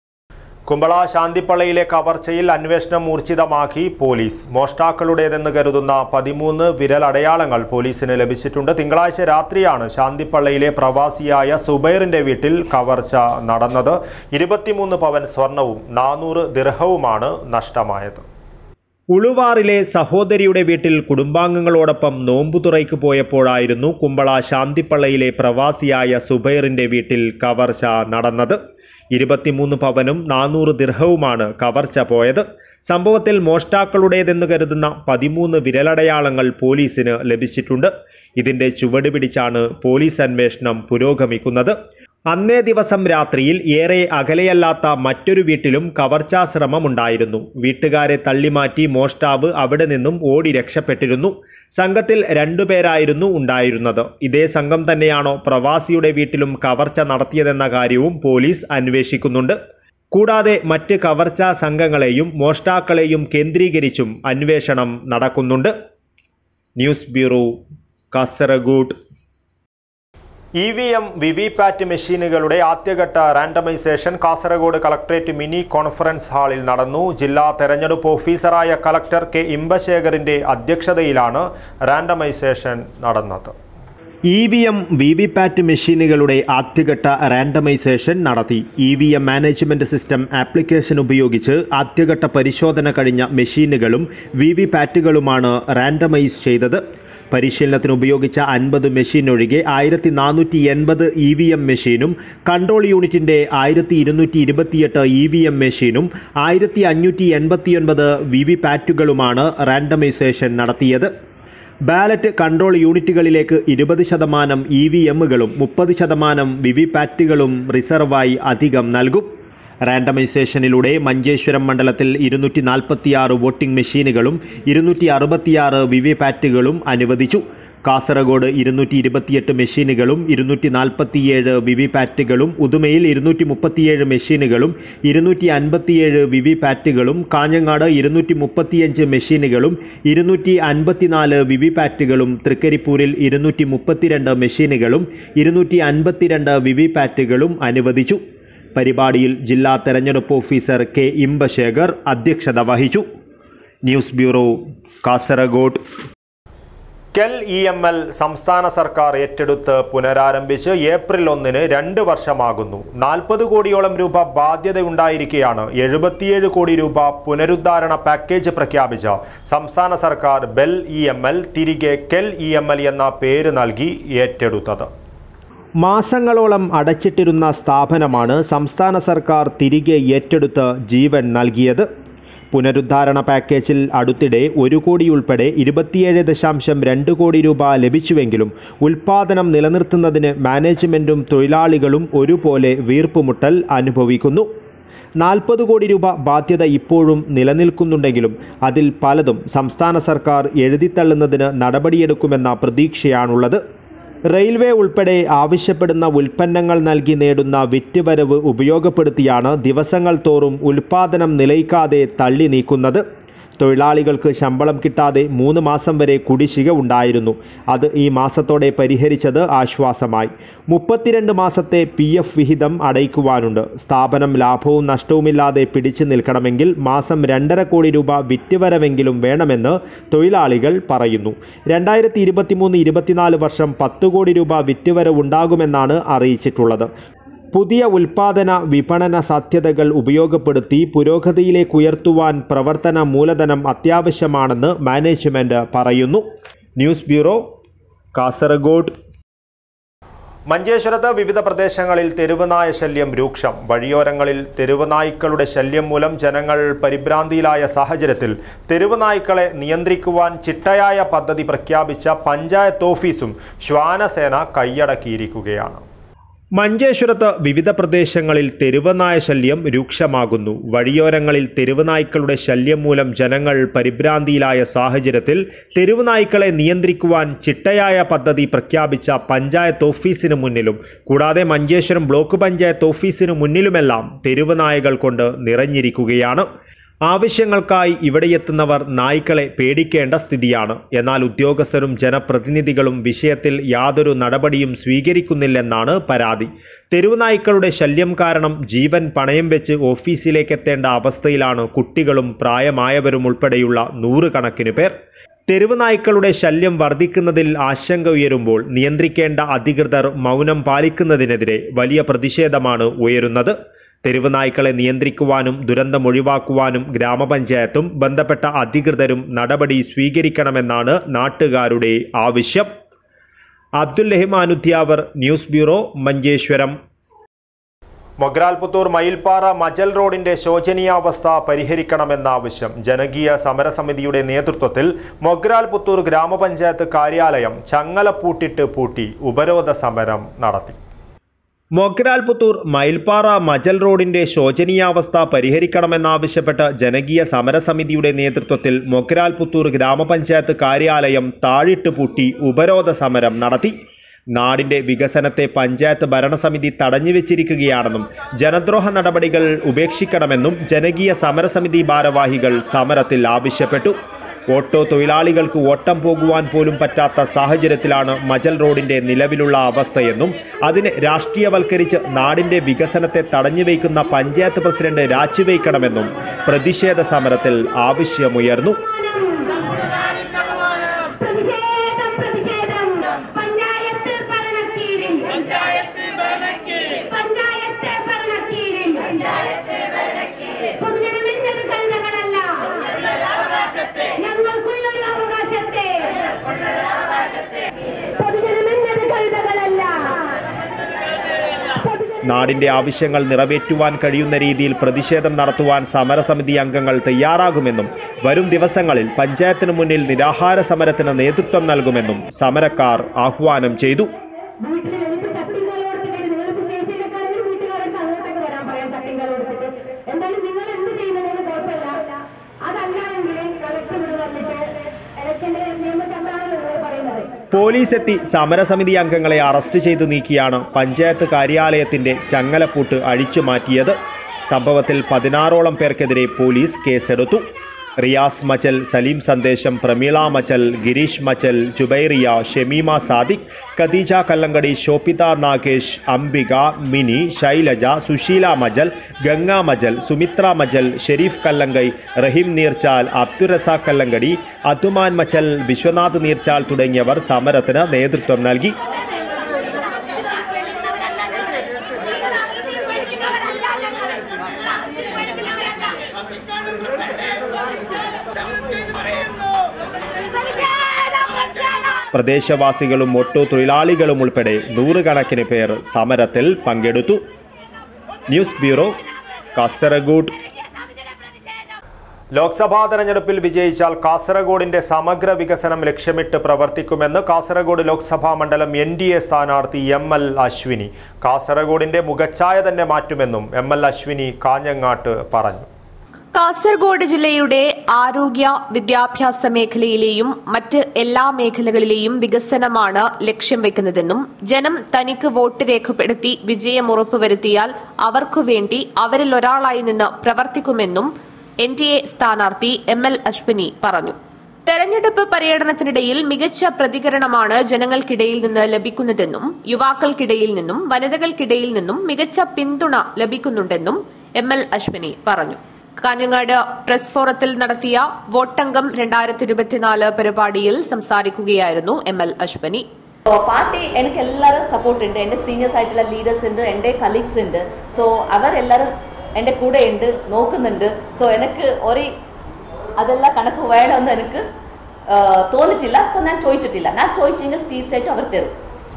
കുമ്പള ശാന്തിപ്പള്ളയിലെ കവർച്ചയിൽ അന്വേഷണം ഊർജിതമാക്കി പോലീസ് മോഷ്ടാക്കളുടേതെന്ന് കരുതുന്ന പതിമൂന്ന് വിരലടയാളങ്ങൾ പോലീസിന് ലഭിച്ചിട്ടുണ്ട് തിങ്കളാഴ്ച രാത്രിയാണ് ശാന്തിപ്പള്ളയിലെ പ്രവാസിയായ സുബൈറിന്റെ വീട്ടിൽ കവർച്ച നടന്നത് ഇരുപത്തിമൂന്ന് പവൻ സ്വർണവും നാനൂറ് ദിർഹവുമാണ് നഷ്ടമായത് ഉളുവാറിലെ സഹോദരിയുടെ വീട്ടിൽ കുടുംബാംഗങ്ങളോടൊപ്പം നോമ്പുതുറയ്ക്ക് പോയപ്പോഴായിരുന്നു കുമ്പള ശാന്തിപ്പള്ളയിലെ പ്രവാസിയായ സുബൈറിന്റെ വീട്ടിൽ കവർച്ച നടന്നത് ഇരുപത്തിമൂന്ന് പവനും നാനൂറ് ദിർഹവുമാണ് കവർച്ച പോയത് സംഭവത്തിൽ മോഷ്ടാക്കളുടേതെന്ന് കരുതുന്ന പതിമൂന്ന് വിരലടയാളങ്ങൾ പോലീസിന് ലഭിച്ചിട്ടുണ്ട് ഇതിന്റെ ചുവട് പിടിച്ചാണ് പോലീസ് അന്വേഷണം പുരോഗമിക്കുന്നത് അന്നേ ദിവസം രാത്രിയിൽ ഏറെ അകലെയല്ലാത്ത മറ്റൊരു വീട്ടിലും കവർച്ചാ ശ്രമമുണ്ടായിരുന്നു വീട്ടുകാരെ തള്ളിമാറ്റി മോഷ്ടാവ് അവിടെ നിന്നും ഓടി രക്ഷപ്പെട്ടിരുന്നു സംഘത്തിൽ രണ്ടുപേരായിരുന്നു ഉണ്ടായിരുന്നത് ഇതേ സംഘം തന്നെയാണോ പ്രവാസിയുടെ വീട്ടിലും കവർച്ച നടത്തിയതെന്ന കാര്യവും പോലീസ് അന്വേഷിക്കുന്നുണ്ട് കൂടാതെ മറ്റ് കവർച്ചാ സംഘങ്ങളെയും മോഷ്ടാക്കളെയും കേന്ദ്രീകരിച്ചും അന്വേഷണം നടക്കുന്നുണ്ട് news bureau Kasaragod E V M V V PAT മെഷീനുകളുടെ ആദ്യഘട്ട randomisation Kasaragod collectorate mini conference ഹാളിൽ നടന്നു ജില്ലാ തെരഞ്ഞെടുപ്പ് ഓഫീസറായ കളക്ടർ കെ ഇമ്പശേഖറിന്റെ അധ്യക്ഷതയിലാണ് റാൻഡമൈസേഷൻ നടന്നത് E V M V V PAT മെഷീനുകളുടെ ആദ്യഘട്ട റാൻഡമൈസേഷൻ നടത്തി E V M management system application ഉപയോഗിച്ച് ആദ്യഘട്ട പരിശോധന കഴിഞ്ഞ മെഷീനുകളും വി വി പാറ്റുകളുമാണ് റാൻഡമൈസ് ചെയ്തത് പരിശീലനത്തിന് ഉപയോഗിച്ച അൻപത് മെഷീൻ ഒഴികെ ആയിരത്തി നാനൂറ്റി എൺപത് ഇ വി എം മെഷീനും കൺട്രോൾ യൂണിറ്റിൻ്റെ ആയിരത്തി ഇരുന്നൂറ്റി ഇരുപത്തിയെട്ട് ഇ വി എം മെഷീനും ആയിരത്തി അഞ്ഞൂറ്റി എൺപത്തിയൊൻപത് വി വി പാറ്റുകളുമാണ് റാൻഡമൈസേഷൻ നടത്തിയത് ബാലറ്റ് കൺട്രോൾ യൂണിറ്റുകളിലേക്ക് ഇരുപത് ശതമാനം ഇ വി എമ്മുകളും മുപ്പത് ശതമാനം വി വി പാറ്റുകളും റിസർവായി അധികം നൽകും റാൻഡമൈസേഷനിലൂടെ മഞ്ചേശ്വരം മണ്ഡലത്തിൽ ഇരുന്നൂറ്റി നാൽപ്പത്തിയാറ് വോട്ടിംഗ് മെഷീനുകളും ഇരുന്നൂറ്റി അറുപത്തിയാറ് വി വി പാറ്റുകളും അനുവദിച്ചു കാസർഗോഡ് ഇരുന്നൂറ്റി ഇരുപത്തിയെട്ട് മെഷീനുകളും ഇരുന്നൂറ്റി നാൽപ്പത്തിയേഴ് വി വി പാറ്റുകളും ഉദുമയിൽ ഇരുന്നൂറ്റി മുപ്പത്തിയേഴ് മെഷീനുകളും ഇരുന്നൂറ്റി അൻപത്തിയേഴ് വി വി പാറ്റുകളും കാഞ്ഞങ്ങാട് ഇരുന്നൂറ്റി മുപ്പത്തിയഞ്ച് മെഷീനുകളും ഇരുന്നൂറ്റി അൻപത്തിനാല് വി വി പാറ്റുകളും തൃക്കരിപ്പൂരിൽ ഇരുന്നൂറ്റി മുപ്പത്തിരണ്ട് മെഷീനുകളും ഇരുന്നൂറ്റി അൻപത്തിരണ്ട് വി വി പാറ്റുകളും അനുവദിച്ചു പരിപാടിയിൽ ജില്ലാ തെരഞ്ഞെടുപ്പ് ഓഫീസർ കെ ഇമ്പശേഖർ അധ്യക്ഷത വഹിച്ചു news bureau Kasaragod KEL E M L സംസ്ഥാന സർക്കാർ ഏറ്റെടുത്ത് പുനരാരംഭിച്ച് ഏപ്രിൽ ഒന്നിന് രണ്ട് വർഷമാകുന്നു നാൽപ്പത് കോടിയോളം രൂപ ബാധ്യതയുണ്ടായിരിക്കെയാണ് എഴുപത്തിയേഴ് കോടി രൂപ പുനരുദ്ധാരണ പാക്കേജ് പ്രഖ്യാപിച്ച സംസ്ഥാന സർക്കാർ ബെൽ ഇ എം എൽ തിരികെ കെൽ ഇ എം എൽ എന്ന പേര് നൽകി ഏറ്റെടുത്തത് മാസങ്ങളോളം അടച്ചിട്ടിരുന്ന സ്ഥാപനമാണ് സംസ്ഥാന സർക്കാർ തിരികെ ഏറ്റെടുത്ത് ജീവൻ നൽകിയത് പുനരുദ്ധാരണ പാക്കേജിൽ അടുത്തിടെ ഒരു കോടി ഉൾപ്പെടെ ഇരുപത്തിയേഴ് ദശാംശം രണ്ട് കോടി രൂപ ലഭിച്ചുവെങ്കിലും ഉൽപാദനം നിലനിർത്തുന്നതിന് മാനേജ്മെൻറ്റും തൊഴിലാളികളും ഒരുപോലെ വീർപ്പുമുട്ടൽ അനുഭവിക്കുന്നു നാൽപ്പത് കോടി രൂപ ബാധ്യത ഇപ്പോഴും നിലനിൽക്കുന്നുണ്ടെങ്കിലും അതിൽ പലതും സംസ്ഥാന സർക്കാർ എഴുതിത്തള്ളുന്നതിന് നടപടിയെടുക്കുമെന്ന പ്രതീക്ഷയാണുള്ളത് റെയിൽവേ ഉൾപ്പെടെ ആവശ്യപ്പെടുന്ന ഉൽപ്പന്നങ്ങൾ നൽകി നേടുന്ന വിറ്റുവരവ് ഉപയോഗപ്പെടുത്തിയാണ് ദിവസങ്ങൾ തോറും ഉൽപാദനം നിലയ്ക്കാതെ തള്ളി നീക്കുന്നത് തൊഴിലാളികൾക്ക് ശമ്പളം കിട്ടാതെ മൂന്ന് മാസം വരെ കുടിശ്ശിക ഉണ്ടായിരുന്നു അത് ഈ മാസത്തോടെ പരിഹരിച്ചത് ആശ്വാസമായി മുപ്പത്തിരണ്ട് മാസത്തെ പി എഫ് വിഹിതം അടയ്ക്കുവാനുണ്ട് സ്ഥാപനം ലാഭവും നഷ്ടവുമില്ലാതെ പിടിച്ചു നിൽക്കണമെങ്കിൽ മാസം രണ്ടര കോടി രൂപ വിറ്റുവരവെങ്കിലും വേണമെന്ന് തൊഴിലാളികൾ പറയുന്നു രണ്ടായിരത്തി ഇരുപത്തിമൂന്ന് ഇരുപത്തിനാല് വർഷം പത്ത് കോടി രൂപ വിറ്റുവരവുണ്ടാകുമെന്നാണ് അറിയിച്ചിട്ടുള്ളത് പുതിയ ഉൽപാദന വിപണന സാധ്യതകൾ ഉപയോഗപ്പെടുത്തി പുരോഗതിയിലേക്ക് ഉയർത്തുവാൻ പ്രവർത്തന മൂലധനം അത്യാവശ്യമാണെന്ന് മാനേജ്മെന്റ് പറയുന്നു ന്യൂസ് ബ്യൂറോ കാസർഗോഡ് മഞ്ചേശ്വരത്ത് വിവിധ പ്രദേശങ്ങളിൽ തെരുവുനായ ശല്യം രൂക്ഷം വഴിയോരങ്ങളിൽ തെരുവുനായ്ക്കളുടെ ശല്യം മൂലം ജനങ്ങൾ പരിഭ്രാന്തിയിലായ സാഹചര്യത്തിൽ തെരുവുനായ്ക്കളെ നിയന്ത്രിക്കുവാൻ ചിട്ടയായ പദ്ധതി പ്രഖ്യാപിച്ച പഞ്ചായത്ത് ഓഫീസും ശ്വാനസേന കൈയടക്കിയിരിക്കുകയാണ് മഞ്ചേശ്വരത്ത് വിവിധ പ്രദേശങ്ങളിൽ തെരുവനായ ശല്യം രൂക്ഷമാകുന്നു വഴിയോരങ്ങളിൽ തെരുവുനായ്ക്കളുടെ ശല്യം മൂലം ജനങ്ങൾ പരിഭ്രാന്തിയിലായ സാഹചര്യത്തിൽ തെരുവുനായ്ക്കളെ നിയന്ത്രിക്കുവാൻ ചിട്ടയായ പദ്ധതി പ്രഖ്യാപിച്ച പഞ്ചായത്ത് ഓഫീസിന് മുന്നിലും കൂടാതെ മഞ്ചേശ്വരം ബ്ലോക്ക് പഞ്ചായത്ത് ഓഫീസിന് മുന്നിലുമെല്ലാം തെരുവുനായകൾ കൊണ്ട് നിറഞ്ഞിരിക്കുകയാണ് ആവശ്യങ്ങൾക്കായി ഇവിടെയെത്തുന്നവർ നായ്ക്കളെ പേടിക്കേണ്ട സ്ഥിതിയാണ് എന്നാൽ ഉദ്യോഗസ്ഥരും ജനപ്രതിനിധികളും വിഷയത്തിൽ യാതൊരു നടപടിയും സ്വീകരിക്കുന്നില്ലെന്നാണ് പരാതി തെരുവുനായ്ക്കളുടെ ശല്യം കാരണം ജീവൻ പണയം വെച്ച് ഓഫീസിലേക്ക് എത്തേണ്ട അവസ്ഥയിലാണ് കുട്ടികളും പ്രായമായവരും ഉൾപ്പെടെയുള്ള നൂറുകണക്കിന് പേർ തെരുവുനായ്ക്കളുടെ ശല്യം വർദ്ധിക്കുന്നതിൽ ആശങ്ക ഉയരുമ്പോൾ നിയന്ത്രിക്കേണ്ട അധികൃതർ മൗനം പാലിക്കുന്നതിനെതിരെ വലിയ പ്രതിഷേധമാണ് ഉയരുന്നത് തെരുവ് നായ്ക്കളെ നിയന്ത്രിക്കുവാനും ദുരന്തം ഒഴിവാക്കുവാനും ഗ്രാമപഞ്ചായത്തും ബന്ധപ്പെട്ട അധികൃതരും നടപടി സ്വീകരിക്കണമെന്നാണ് നാട്ടുകാരുടെ ആവശ്യം അബ്ദുൽ റഹിമാനുദ്യാവർ ന്യൂസ് ബ്യൂറോ മഞ്ചേശ്വരം മൊഗ്രാൽ പുത്തൂർ മയിൽപ്പാറ മജൽ റോഡിന്റെ ശോചനീയാവസ്ഥ പരിഹരിക്കണമെന്ന ആവശ്യം ജനകീയ സമരസമിതിയുടെ നേതൃത്വത്തിൽ മൊഗ്രാൽ പുത്തൂർ ഗ്രാമപഞ്ചായത്ത് കാര്യാലയം ചങ്ങലപ്പൂട്ടിട്ട് പൂട്ടി ഉപരോധ സമരം നടത്തി മൊഗ്രാൽ പുത്തൂർ മയിൽപ്പാറ മജൽ റോഡിന്റെ ശോചനീയാവസ്ഥ പരിഹരിക്കണമെന്നാവശ്യപ്പെട്ട് ജനകീയ സമരസമിതിയുടെ നേതൃത്വത്തിൽ മൊഗ്രാൽ പുത്തൂർ ഗ്രാമപഞ്ചായത്ത് കാര്യാലയം താഴിട്ട് പൂട്ടി ഉപരോധ സമരം നടത്തി നാടിന്റെ വികസനത്തെ പഞ്ചായത്ത് ഭരണസമിതി തടഞ്ഞുവെച്ചിരിക്കുകയാണെന്നും ജനദ്രോഹ നടപടികൾ ഉപേക്ഷിക്കണമെന്നും ജനകീയ സമരസമിതി ഭാരവാഹികൾ സമരത്തിൽ ആവശ്യപ്പെട്ടു ഓട്ടോ തൊഴിലാളികൾക്ക് ഓട്ടം പോകുവാൻ പോലും പറ്റാത്ത സാഹചര്യത്തിലാണ് മജൽ റോഡിന്റെ നിലവിലുള്ള അവസ്ഥയെന്നും അതിനെ രാഷ്ട്രീയവൽക്കരിച്ച് നാടിന്റെ വികസനത്തെ തടഞ്ഞുവയ്ക്കുന്ന പഞ്ചായത്ത് പ്രസിഡന്റ് രാജിവയ്ക്കണമെന്നും പ്രതിഷേധ സമരത്തിൽ ആവശ്യമുയർന്നു പ്രതിഷേധം പ്രതിഷേധം പഞ്ചായത്ത് ഭരണക്കീഴിൽ പഞ്ചായത്ത് ഭരണക്കീഴിൽ പഞ്ചായത്ത് ഭരണക്കീഴിൽ പഞ്ചായത്ത് ഭരണക്കീഴിൽ പൊതുജനം എന്നത് കഴുതകളല്ല ഞങ്ങൾക്കുള്ളൊരു അവകാശത്തെ പൊതുജനം എന്നത് കഴുതകളല്ല നാടിന്റെ ആവശ്യങ്ങൾ നിറവേറ്റുവാൻ കഴിയുന്ന രീതിയിൽ പ്രതിഷേധം നടത്തുവാൻ സമരസമിതി അംഗങ്ങൾ തയ്യാറാകുമെന്നും വരും ദിവസങ്ങളിൽ പഞ്ചായത്തിന് മുന്നിൽ നിരാഹാര സമരത്തിന് നേതൃത്വം നൽകുമെന്നും സമരക്കാർ ആഹ്വാനം ചെയ്തു വീട്ടിൽ ഇനിയിപ്പോ ചട്ടിയും കല്ലും എടുത്തിട്ട് നിങ്ങളിപ്പോ സ്റ്റേഷനിലൊക്കെ ആണെങ്കിൽ വീട്ടുകാരുടെ അങ്ങോട്ടേക്ക് വരാൻ പറയാം ചട്ടിയും കല്ലും എടുത്തിട്ട് എന്തായാലും നിങ്ങൾ എന്ത് ചെയ്യുന്നതിന് കുഴപ്പമില്ല അതല്ല എങ്കിൽ കളക്ടർ ഇവിടെ വന്നിട്ട് ഇലക്ഷന്റെ നിയമസഭയാണല്ലോ നിങ്ങൾ പറയുന്നത് പോലീസ് എത്തി സമരസമിതി അംഗങ്ങളെ അറസ്റ്റ് ചെയ്തു നീക്കിയാണ് പഞ്ചായത്ത് കാര്യാലയത്തിന്റെ ചങ്ങലപ്പൂട്ട് അഴിച്ചു മാറ്റിയത് സംഭവത്തിൽ പതിനാറോളം പേർക്കെതിരെ പോലീസ് കേസെടുത്തു റിയാസ് മച്ചൽ സലീം സന്ദേശം പ്രമീള മച്ചൽ ഗിരീഷ് മച്ചൽ ജുബൈറിയ ഷെമീമ സാദിഖ് ഖദീജ കല്ലങ്കടി ശോഭിത നാഗേഷ് അംബിക മിനി ശൈലജ സുശീല മജൽ ഗംഗ മജൽ സുമിത്ര മജൽ ഷെരീഫ് കല്ലങ്കൈ റഹീം നീർച്ചാൽ അബ്ദുറസാഖ് കല്ലങ്കടി അതുമാൻ മച്ചൽ വിശ്വനാഥ് നീർച്ചാൽ തുടങ്ങിയവർ സമരത്തിന് നേതൃത്വം നൽകി പ്രദേശവാസികളും ഓട്ടോ തൊഴിലാളികളും ഉൾപ്പെടെ നൂറുകണക്കിന് പേർ സമരത്തിൽ പങ്കെടുത്തു ന്യൂസ് ബ്യൂറോ കാസർഗോഡ് ലോക്സഭാ തെരഞ്ഞെടുപ്പിൽ വിജയിച്ചാൽ കാസർഗോഡിന്റെ സമഗ്ര വികസനം ലക്ഷ്യമിട്ട് പ്രവർത്തിക്കുമെന്ന് കാസർഗോഡ് ലോക്സഭാ മണ്ഡലം എൻ ഡി എ സ്ഥാനാർത്ഥി എം എൽ അശ്വിനി കാസർഗോഡിന്റെ മുഖച്ഛായ തന്നെ മാറ്റുമെന്നും എം എൽ അശ്വിനി കാഞ്ഞങ്ങാട്ട് പറഞ്ഞു കാസർഗോഡ് ജില്ലയുടെ ആരോഗ്യ വിദ്യാഭ്യാസ മേഖലയിലെയും മറ്റ് എല്ലാ മേഖലകളിലെയും വികസനമാണ് ലക്ഷ്യം വെക്കുന്നതെന്നും ജനം തനിക്ക് വോട്ട് രേഖപ്പെടുത്തി വിജയം ഉറപ്പുവരുത്തിയാൽ അവർക്കു വേണ്ടി അവരിൽ ഒരാളായി നിന്ന് പ്രവർത്തിക്കുമെന്നും എൻ ഡി എ സ്ഥാനാർത്ഥി എം എൽ അശ്വിനി പറഞ്ഞു തെരഞ്ഞെടുപ്പ് പര്യടനത്തിനിടയിൽ മികച്ച പ്രതികരണമാണ് ജനങ്ങൾക്കിടയിൽ നിന്ന് ലഭിക്കുന്നതെന്നും യുവാക്കൾക്കിടയിൽ നിന്നും വനിതകൾക്കിടയിൽ നിന്നും മികച്ച പിന്തുണ ലഭിക്കുന്നുണ്ടെന്നും എം എൽ അശ്വിനി പറഞ്ഞു കാഞ്ഞങ്ങാട് പ്രസ് ഫോറത്തിൽ നടത്തിയ വോട്ടംഗം രണ്ടായിരത്തി ഇരുപത്തിനാല് പരിപാടിയിൽ സംസാരിക്കുകയായിരുന്നു M L Ashwini so party എനിക്ക് എല്ലാവരും സപ്പോർട്ട് ഉണ്ട് എൻ്റെ സീനിയേഴ്സ് ആയിട്ടുള്ള ലീഡേഴ്സ് ഉണ്ട് എൻ്റെ കലീഗ്സ് ഉണ്ട് സോ അവരെല്ലാവരും എൻ്റെ കൂടെ ഉണ്ട് നോക്കുന്നുണ്ട് സോ എനിക്ക് ഒരു അതെല്ലാം കണക്ക് വേണമെന്ന് എനിക്ക് ആ, തോന്നിട്ടില്ല സോ ഞാൻ ചോദിച്ചിട്ടില്ല ഞാൻ ചോദിച്ചെങ്കിൽ തീർച്ചയായിട്ടും അവർ തരും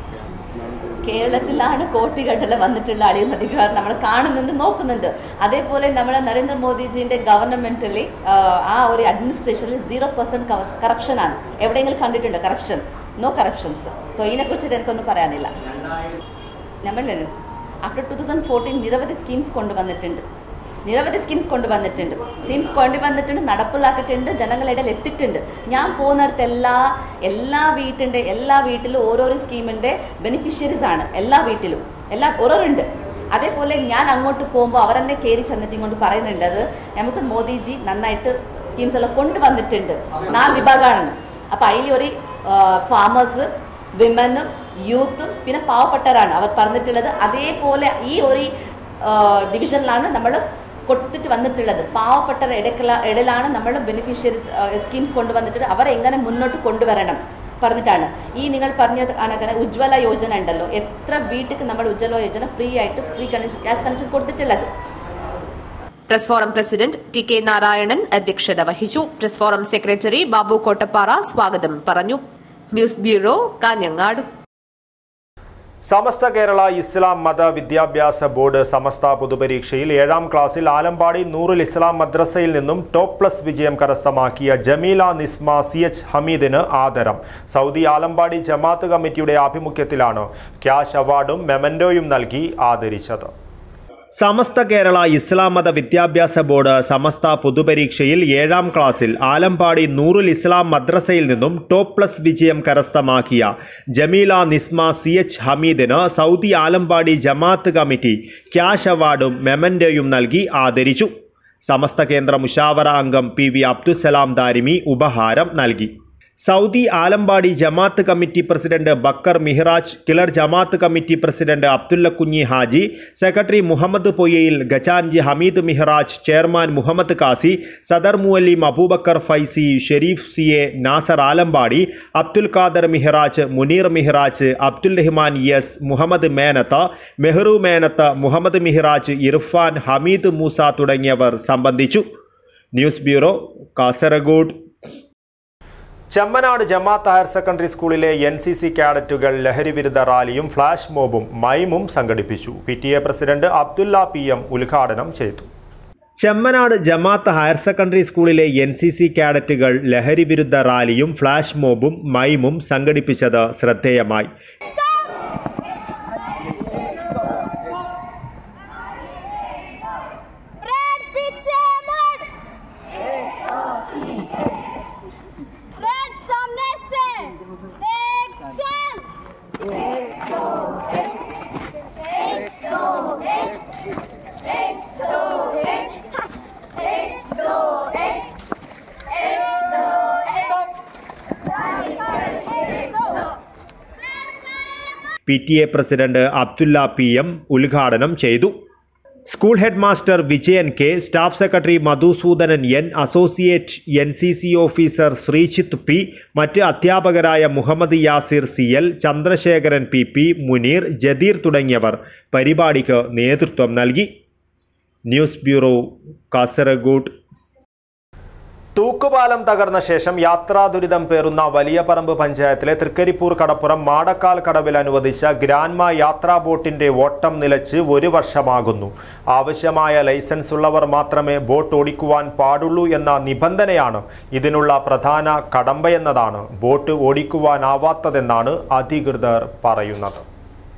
കേരളത്തിലാണ് കോട്ടിഘട്ടല വന്നിട്ടുള്ള അഴിമതി നമ്മൾ കാണുന്നുണ്ട് നോക്കുന്നുണ്ട് അതേപോലെ നമ്മുടെ നരേന്ദ്രമോദിജിന്റെ ഗവൺമെന്റിൽ ആ ഒരു അഡ്മിനിസ്ട്രേഷനിൽ സീറോ പെർസെന്റ് കറപ്ഷൻ ആണ് എവിടെയെങ്കിലും കണ്ടിട്ടുണ്ട് കറപ്ഷൻ നോ കറപ്ഷൻസ് സോ ഇതിനെക്കുറിച്ചിട്ട് എനിക്കൊന്നും പറയാനില്ല നമ്മൾ ആഫ്റ്റർ ടു തൗസൻഡ് ഫോർട്ടീൻ നിരവധി സ്കീംസ് കൊണ്ടുവന്നിട്ടുണ്ട് നിരവധി സ്കീംസ് കൊണ്ടുവന്നിട്ടുണ്ട് സ്കീംസ് കൊണ്ടുവന്നിട്ടുണ്ട് നടപ്പിലാക്കിയിട്ടുണ്ട് ജനങ്ങളുടെ ഇടയിൽ എത്തിയിട്ടുണ്ട് ഞാൻ പോകുന്നിടത്ത് എല്ലാ എല്ലാ വീട്ടിൻ്റെ എല്ലാ വീട്ടിലും ഓരോരോ സ്കീമിൻ്റെ ബെനിഫിഷ്യറീസ് ആണ് എല്ലാ വീട്ടിലും എല്ലാ ഓരോരുണ്ട് അതേപോലെ ഞാൻ അങ്ങോട്ട് പോകുമ്പോൾ അവരെന്നെ കയറി ചെന്നിട്ട് ഇങ്ങോട്ട് പറയുന്നുണ്ട് അത് നമുക്ക് മോദിജി നന്നായിട്ട് സ്കീംസ് എല്ലാം കൊണ്ടുവന്നിട്ടുണ്ട് നാല് വിഭാഗമാണ് അപ്പോൾ അതിൽ ഒരു ഫാമേഴ്സ് വിമനും യൂത്തും പിന്നെ പാവപ്പെട്ടവരാണ് അവർ പറഞ്ഞിട്ടുള്ളത് അതേപോലെ ഈ ഒരു ഡിവിഷനിലാണ് നമ്മൾ കൊടുത്തിട്ട് വന്നിട്ടുള്ളത് പാവപ്പെട്ടവരുടെ ഇടയ്ക്കുള്ള ഇടയിലാണ് നമ്മൾ ബെനിഫിഷ്യറീസ് സ്കീംസ് കൊണ്ടുവന്നിട്ട് അവരെ എങ്ങനെ മുന്നോട്ട് കൊണ്ടുവരണം പറഞ്ഞിട്ടാണ് ഈ നിങ്ങൾ പറഞ്ഞ കണക്കിന് ഉജ്ജ്വല യോജന ഉണ്ടല്ലോ എത്ര വീട്ടിൽ നമ്മൾ ഉജ്ജ്വല യോജന ഫ്രീ ആയിട്ട് ഫ്രീ കണക്ഷൻ ഗ്യാസ് കണക്ഷൻ കൊടുത്തിട്ടുള്ളത് press forum president T K Narayanan അധ്യക്ഷത വഹിച്ചു press forum secretary Babu Kottappara സ്വാഗതം പറഞ്ഞു news bureau Kanhangad Samastha Kerala Islam Matha Vidyabhyasa board സമസ്ത പൊതുപരീക്ഷയിൽ ഏഴാം ക്ലാസ്സിൽ ആലമ്പാടി നൂറുൽ ഇസ്ലാം മദ്രസയിൽ നിന്നും ടോപ്പ് പ്ലസ് വിജയം കരസ്ഥമാക്കിയ ജമീല നിസ്മ സി എച്ച് ഹമീദിന് ആദരം സൗദി ആലമ്പാടി ജമാഅത്ത് കമ്മിറ്റിയുടെ ആഭിമുഖ്യത്തിലാണ് ക്യാഷ് അവാർഡും മെമന്റോയും നൽകി ആദരിച്ചത് സമസ്ത കേരള ഇസ്ലാം മത വിദ്യാഭ്യാസ ബോർഡ് സമസ്ത പൊതുപരീക്ഷയിൽ ഏഴാം ക്ലാസ്സിൽ ആലമ്പാടി നൂറുൽ ഇസ്ലാം മദ്രസയിൽ നിന്നും ടോപ്പ് പ്ലസ് വിജയം കരസ്ഥമാക്കിയ ജമീല നിസ്മ സി എച്ച് ഹമീദിന് Saudi Alampady Jamaat committee cash അവാർഡും മെമന്റോയും നൽകി ആദരിച്ചു സമസ്ത കേന്ദ്ര മുഷാവറ അംഗം പി വി അബ്ദുസലാം ദാരിമി ഉപഹാരം നൽകി Saudi Alampady Jamaat committee president Bakkar Mihraj Kilar Jamaat committee president Abdulla Kunhi Haji secretary Muhammad പൊയ്യയിൽ Gajanji Hameed Mihraj chairman Muhammad Kasi Sadar Muallim Abubakar Faizi Sharif C A Nasar Alampady Abdul Khader Mihraj Muneer Mihraj Abdul Rahman yes Muhammad Menath Mehru Menath Muhammad Mihraj Irfan Hameed Moosa തുടങ്ങിയവർ സംബന്ധിച്ചു news bureau Kasaragod Chemnad Jamaat higher secondary സ്കൂളിലെ എൻ സി സി കാഡറ്റുകൾ ലഹരിവിരുദ്ധ റാലിയും ഫ്ലാഷ് മോബും മൈമും സംഘടിപ്പിച്ചു P T A president Abdulla P M ഉദ്ഘാടനം ചെയ്തു ചെമ്മനാട് ജമാഅത്ത് ഹയർ സെക്കൻഡറി സ്കൂളിലെ എൻ സി സി കാഡറ്റുകൾ ലഹരിവിരുദ്ധ റാലിയും ഫ്ലാഷ് മോബും മൈമും സംഘടിപ്പിച്ചത് ശ്രദ്ധേയമായി Red पीछे मुड़ रेड सामने से एक चल एक दो एक एक दो एक एक दो एक एक दो एक एक दो एक ताली ताली एक दो P T A president Abdulla P M ഉദ്ഘാടനം ചെയ്തു school head master Vijayan K staff secretary Madhusudanan N associate N C C officer Shreejith P മറ്റ് അധ്യാപകരായ Muhammad Yasir C L Chandrasekharan P P Muneer Jadeer തുടങ്ങിയവർ പരിപാടിക്ക് നേതൃത്വം നൽകി ന്യൂസ് ബ്യൂറോ കാസർഗോഡ് തൂക്കുപാലം തകർന്ന ശേഷം യാത്രാ ദുരിതം പേറുന്ന വലിയ പറമ്പ് പഞ്ചായത്തിലെ തൃക്കരിപ്പൂർ കടപ്പുറം മാടക്കാൽ കടവിൽ അനുവദിച്ച ഗ്രാൻമ യാത്രാ ബോട്ടിന്റെ ഓട്ടം നിലച്ച് ഒരു വർഷമാകുന്നു ആവശ്യമായ ലൈസൻസ് ഉള്ളവർ മാത്രമേ ബോട്ട് ഓടിക്കുവാൻ പാടുള്ളൂ എന്ന നിബന്ധനയാണ് ഇതിനുള്ള പ്രധാന കടമ്പയെന്നതാണ് ബോട്ട് ഓടിക്കുവാനാവാത്തതെന്നാണ് അധികൃതർ പറയുന്നത്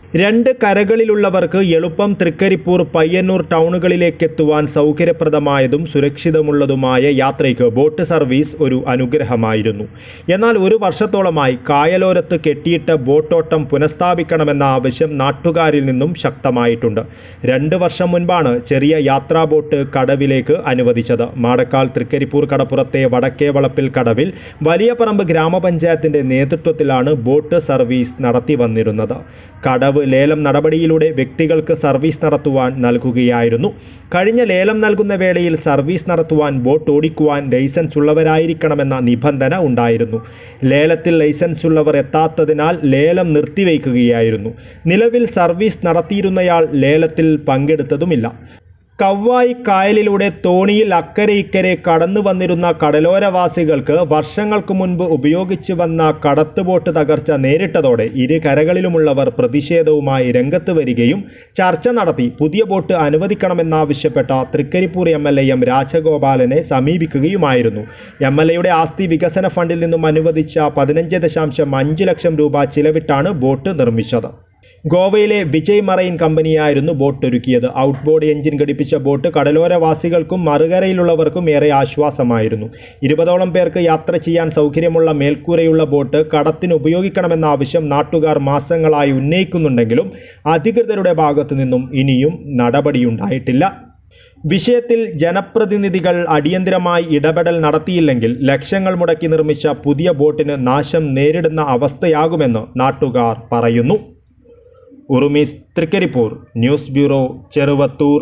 രണ്ട് കരകളിലുള്ളവർക്ക് എളുപ്പം തൃക്കരിപ്പൂർ പയ്യന്നൂർ ടൗണുകളിലേക്ക് എത്തുവാൻ സൗകര്യപ്രദമായതും സുരക്ഷിതമുള്ളതുമായ യാത്രയ്ക്ക് ബോട്ട് സർവീസ് ഒരു അനുഗ്രഹമായിരുന്നു എന്നാൽ ഒരു വർഷത്തോളമായി കായലോരത്ത് കെട്ടിയിട്ട ബോട്ടോട്ടം പുനഃസ്ഥാപിക്കണമെന്ന ആവശ്യം നാട്ടുകാരിൽ നിന്നും ശക്തമായിട്ടുണ്ട് രണ്ട് വർഷം മുൻപാണ് ചെറിയ യാത്രാ ബോട്ട് കടവിലേക്ക് അനുവദിച്ചത് മാടക്കാൽ തൃക്കരിപ്പൂർ കടപ്പുറത്തെ വടക്കേ വളപ്പിൽ കടവിൽ വലിയ പറമ്പ് ഗ്രാമപഞ്ചായത്തിന്റെ നേതൃത്വത്തിലാണ് ബോട്ട് സർവീസ് നടത്തി വന്നിരുന്നത് കടവ് ലേലം നടപടിയിലൂടെ വ്യക്തികൾക്ക് സർവീസ് നടത്തുവാൻ നൽകുകയായിരുന്നു കഴിഞ്ഞ ലേലം നൽകുന്ന വേളയിൽ സർവീസ് നടത്തുവാൻ ബോട്ട് ഓടിക്കുവാൻ ലൈസൻസ് ഉള്ളവരായിരിക്കണമെന്ന നിബന്ധന ഉണ്ടായിരുന്നു ലേലത്തിൽ ലൈസൻസ് ഉള്ളവർ എത്താത്തതിനാൽ ലേലം നിർത്തിവെക്കുകയായിരുന്നു നിലവിൽ സർവീസ് നടത്തിയിരുന്നയാൾ ലേലത്തിൽ പങ്കെടുത്തതുമില്ല കവ്വായി കായലിലൂടെ തോണിയിൽ അക്കരെ ഇക്കരെ കടന്നു വന്നിരുന്ന കടലോരവാസികൾക്ക് വർഷങ്ങൾക്ക് മുൻപ് ഉപയോഗിച്ചു വന്ന കടത്തുബോട്ട് തകർച്ച നേരിട്ടതോടെ ഇരു കരകളിലുമുള്ളവർ പ്രതിഷേധവുമായി രംഗത്ത് വരികയും ചർച്ച നടത്തി പുതിയ ബോട്ട് അനുവദിക്കണമെന്നാവശ്യപ്പെട്ട Thrikaripur M L A M രാജഗോപാലനെ സമീപിക്കുകയുമായിരുന്നു എം എൽ എയുടെ ആസ്തി വികസന ഫണ്ടിൽ നിന്നും അനുവദിച്ച പതിനഞ്ച് ദശാംശം അഞ്ച് ലക്ഷം രൂപ ചിലവിട്ടാണ് ബോട്ട് നിർമ്മിച്ചത് ഗോവയിലെ വിജയ് മറൈൻ കമ്പനിയായിരുന്നു ബോട്ട് ഒരുക്കിയത് ഔട്ട് ബോർഡ് എഞ്ചിൻ ഘടിപ്പിച്ച ബോട്ട് കടലോരവാസികൾക്കും മറുകരയിലുള്ളവർക്കും ഏറെ ആശ്വാസമായിരുന്നു ഇരുപതോളം പേർക്ക് യാത്ര ചെയ്യാൻ സൗകര്യമുള്ള മേൽക്കൂരയുള്ള ബോട്ട് കടത്തിന് ഉപയോഗിക്കണമെന്ന ആവശ്യം നാട്ടുകാർ മാസങ്ങളായി ഉന്നയിക്കുന്നുണ്ടെങ്കിലും അധികൃതരുടെ ഭാഗത്തു നിന്നും ഇനിയും നടപടിയുണ്ടായിട്ടില്ല വിഷയത്തിൽ ജനപ്രതിനിധികൾ അടിയന്തരമായി ഇടപെടൽ നടത്തിയില്ലെങ്കിൽ ലക്ഷങ്ങൾ മുടക്കി നിർമ്മിച്ച പുതിയ ബോട്ടിന് നാശം നേരിടുന്ന അവസ്ഥയാകുമെന്ന് നാട്ടുകാർ പറയുന്നു ഉറുമീസ് തൃക്കരിപ്പൂർ ന്യൂസ് ബ്യൂറോ ചെറുവത്തൂർ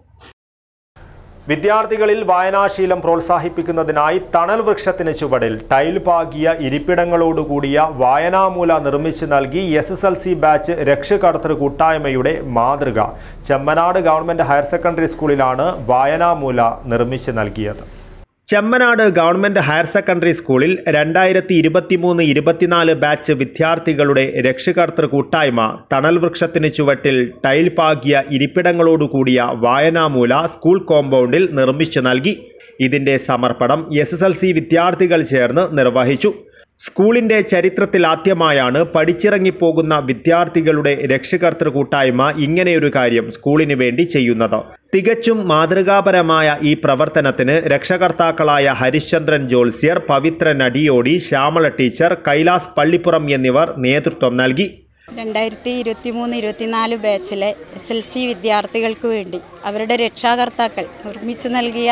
വിദ്യാർത്ഥികളിൽ വായനാശീലം പ്രോത്സാഹിപ്പിക്കുന്നതിനായി തണൽ വൃക്ഷത്തിന് ചുവടിൽ ടൈൽ പാകിയ ഇരിപ്പിടങ്ങളോടുകൂടിയ വായനാമൂല നിർമ്മിച്ചു നൽകി S S L C batch രക്ഷകർത്തൃ കൂട്ടായ്മയുടെ മാതൃക ചെമ്മനാട് ഗവൺമെൻറ് ഹയർ സെക്കൻഡറി സ്കൂളിലാണ് വായനാമൂല നിർമ്മിച്ചു നൽകിയത് ചെമ്മനാട് ഗവൺമെൻറ് ഹയർ സെക്കൻഡറി സ്കൂളിൽ രണ്ടായിരത്തി ഇരുപത്തിമൂന്ന് ഇരുപത്തിനാല് ബാച്ച് വിദ്യാർത്ഥികളുടെ രക്ഷകർത്തൃ കൂട്ടായ്മ തണൽ വൃക്ഷത്തിന് ചുവട്ടിൽ ടൈൽ പാകിയ ഇരിപ്പിടങ്ങളോടുകൂടിയ വായനാമൂല സ്കൂൾ കോമ്പൗണ്ടിൽ നിർമ്മിച്ചു നൽകി ഇതിന്റെ സമർപ്പണം എസ് എസ് എൽ സി വിദ്യാർത്ഥികൾ ചേർന്ന് നിർവഹിച്ചു സ്കൂളിന്റെ ചരിത്രത്തിൽ ആദ്യമായാണ് പഠിച്ചിറങ്ങിപ്പോകുന്ന വിദ്യാർത്ഥികളുടെ രക്ഷകർത്തൃ കൂട്ടായ്മ ഇങ്ങനെയൊരു കാര്യം സ്കൂളിന് വേണ്ടി ചെയ്യുന്നത് തികച്ചും മാതൃകാപരമായ ഈ പ്രവർത്തനത്തിന് രക്ഷകർത്താക്കളായ ഹരിശ്ചന്ദ്രൻ ജോത്സ്യർ പവിത്രൻ അടിയോടി ശ്യാമള ടീച്ചർ കൈലാസ് പള്ളിപ്പുറം എന്നിവർ നേതൃത്വം നൽകി രണ്ടായിരത്തി ഇരുപത്തി മൂന്ന് ഇരുപത്തിനാല് ബാച്ചിലെ എസ് എൽ സി വിദ്യാർത്ഥികൾക്ക് വേണ്ടി അവരുടെ രക്ഷാകർത്താക്കൾ നിർമ്മിച്ചു നൽകിയ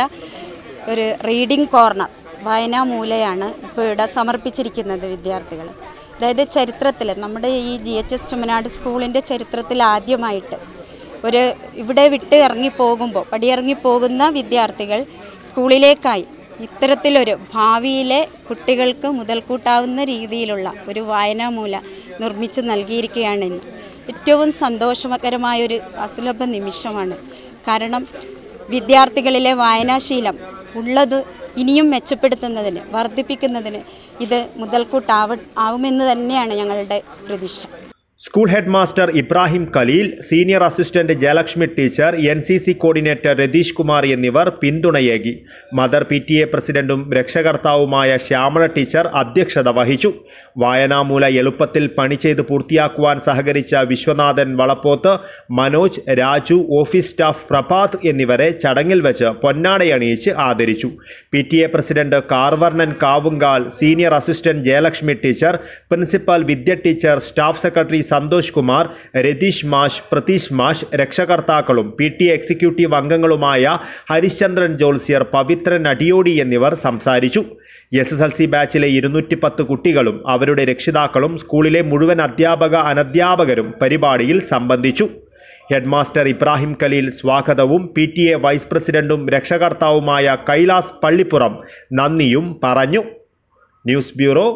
ഒരു റീഡിംഗ് കോർണർ വായനാമൂലയാണ് ഇപ്പോൾ ഇവിടെ സമർപ്പിച്ചിരിക്കുന്നത് വിദ്യാർത്ഥികൾ അതായത് ചരിത്രത്തിൽ നമ്മുടെ ഈ ജി എച്ച് എസ് ചുമനാട് സ്കൂളിൻ്റെ ചരിത്രത്തിൽ ആദ്യമായിട്ട് ഒരു ഇവിടെ വിട്ട് ഇറങ്ങിപ്പോകുമ്പോൾ പടിയിറങ്ങിപ്പോകുന്ന വിദ്യാർത്ഥികൾ സ്കൂളിലേക്കായി ഇത്തരത്തിലൊരു ഭാവിയിലെ കുട്ടികൾക്ക് മുതൽക്കൂട്ടാവുന്ന രീതിയിലുള്ള ഒരു വായനാമൂല നിർമ്മിച്ചു നൽകിയിരിക്കുകയാണ് ഇന്ന് ഏറ്റവും സന്തോഷകരമായൊരു അസുലഭ നിമിഷമാണ് കാരണം വിദ്യാർത്ഥികളിലെ വായനാശീലം ഉള്ളത് ഇനിയും മെച്ചപ്പെടുത്തുന്നതിന് വർദ്ധിപ്പിക്കുന്നതിന് ഇത് മുതൽക്കൂട്ടാവ ആവുമെന്ന് തന്നെയാണ് ഞങ്ങളുടെ പ്രതീക്ഷ school head master Ibrahim Khaleel senior assistant Jayalakshmi teacher N C C coordinator Ratheesh Kumar എന്നിവർ പിന്തുണയേകി മദർ പി ടി എ പ്രസിഡന്റും രക്ഷകർത്താവുമായ ശ്യാമള ടീച്ചർ അധ്യക്ഷത വഹിച്ചു വായനാമൂല എളുപ്പത്തിൽ പണി ചെയ്ത് പൂർത്തിയാക്കുവാൻ സഹകരിച്ച വിശ്വനാഥൻ വളപ്പോത്ത് മനോജ് രാജു ഓഫീസ് സ്റ്റാഫ് പ്രഭാത് എന്നിവരെ ചടങ്ങിൽ വെച്ച് പൊന്നാടയണിയിച്ച് ആദരിച്ചു P T A president Karvarnan Kavungal senior assistant Jayalakshmi teacher principal Vidya teacher staff secretary Santhosh Kumar Ratheesh mash Pratheesh mash രക്ഷകർത്താക്കളും പി ടി എക്സിക്യൂട്ടീവ് അംഗങ്ങളുമായ ഹരിശ്ചന്ദ്രൻ ജോത്സ്യർ പവിത്രൻ അടിയോടി എന്നിവർ സംസാരിച്ചു എസ് എസ് എൽ സി ബാച്ചിലെ ഇരുന്നൂറ്റി പത്ത് കുട്ടികളും അവരുടെ രക്ഷിതാക്കളും സ്കൂളിലെ മുഴുവൻ അധ്യാപക അനധ്യാപകരും പരിപാടിയിൽ സംബന്ധിച്ചു ഹെഡ്മാസ്റ്റർ ഇബ്രാഹിം ഖലീൽ സ്വാഗതവും പി ടി എ വൈസ് പ്രസിഡന്റും രക്ഷകർത്താവുമായ കൈലാസ് പള്ളിപ്പുറം നന്ദിയും പറഞ്ഞു ന്യൂസ് ബ്യൂറോ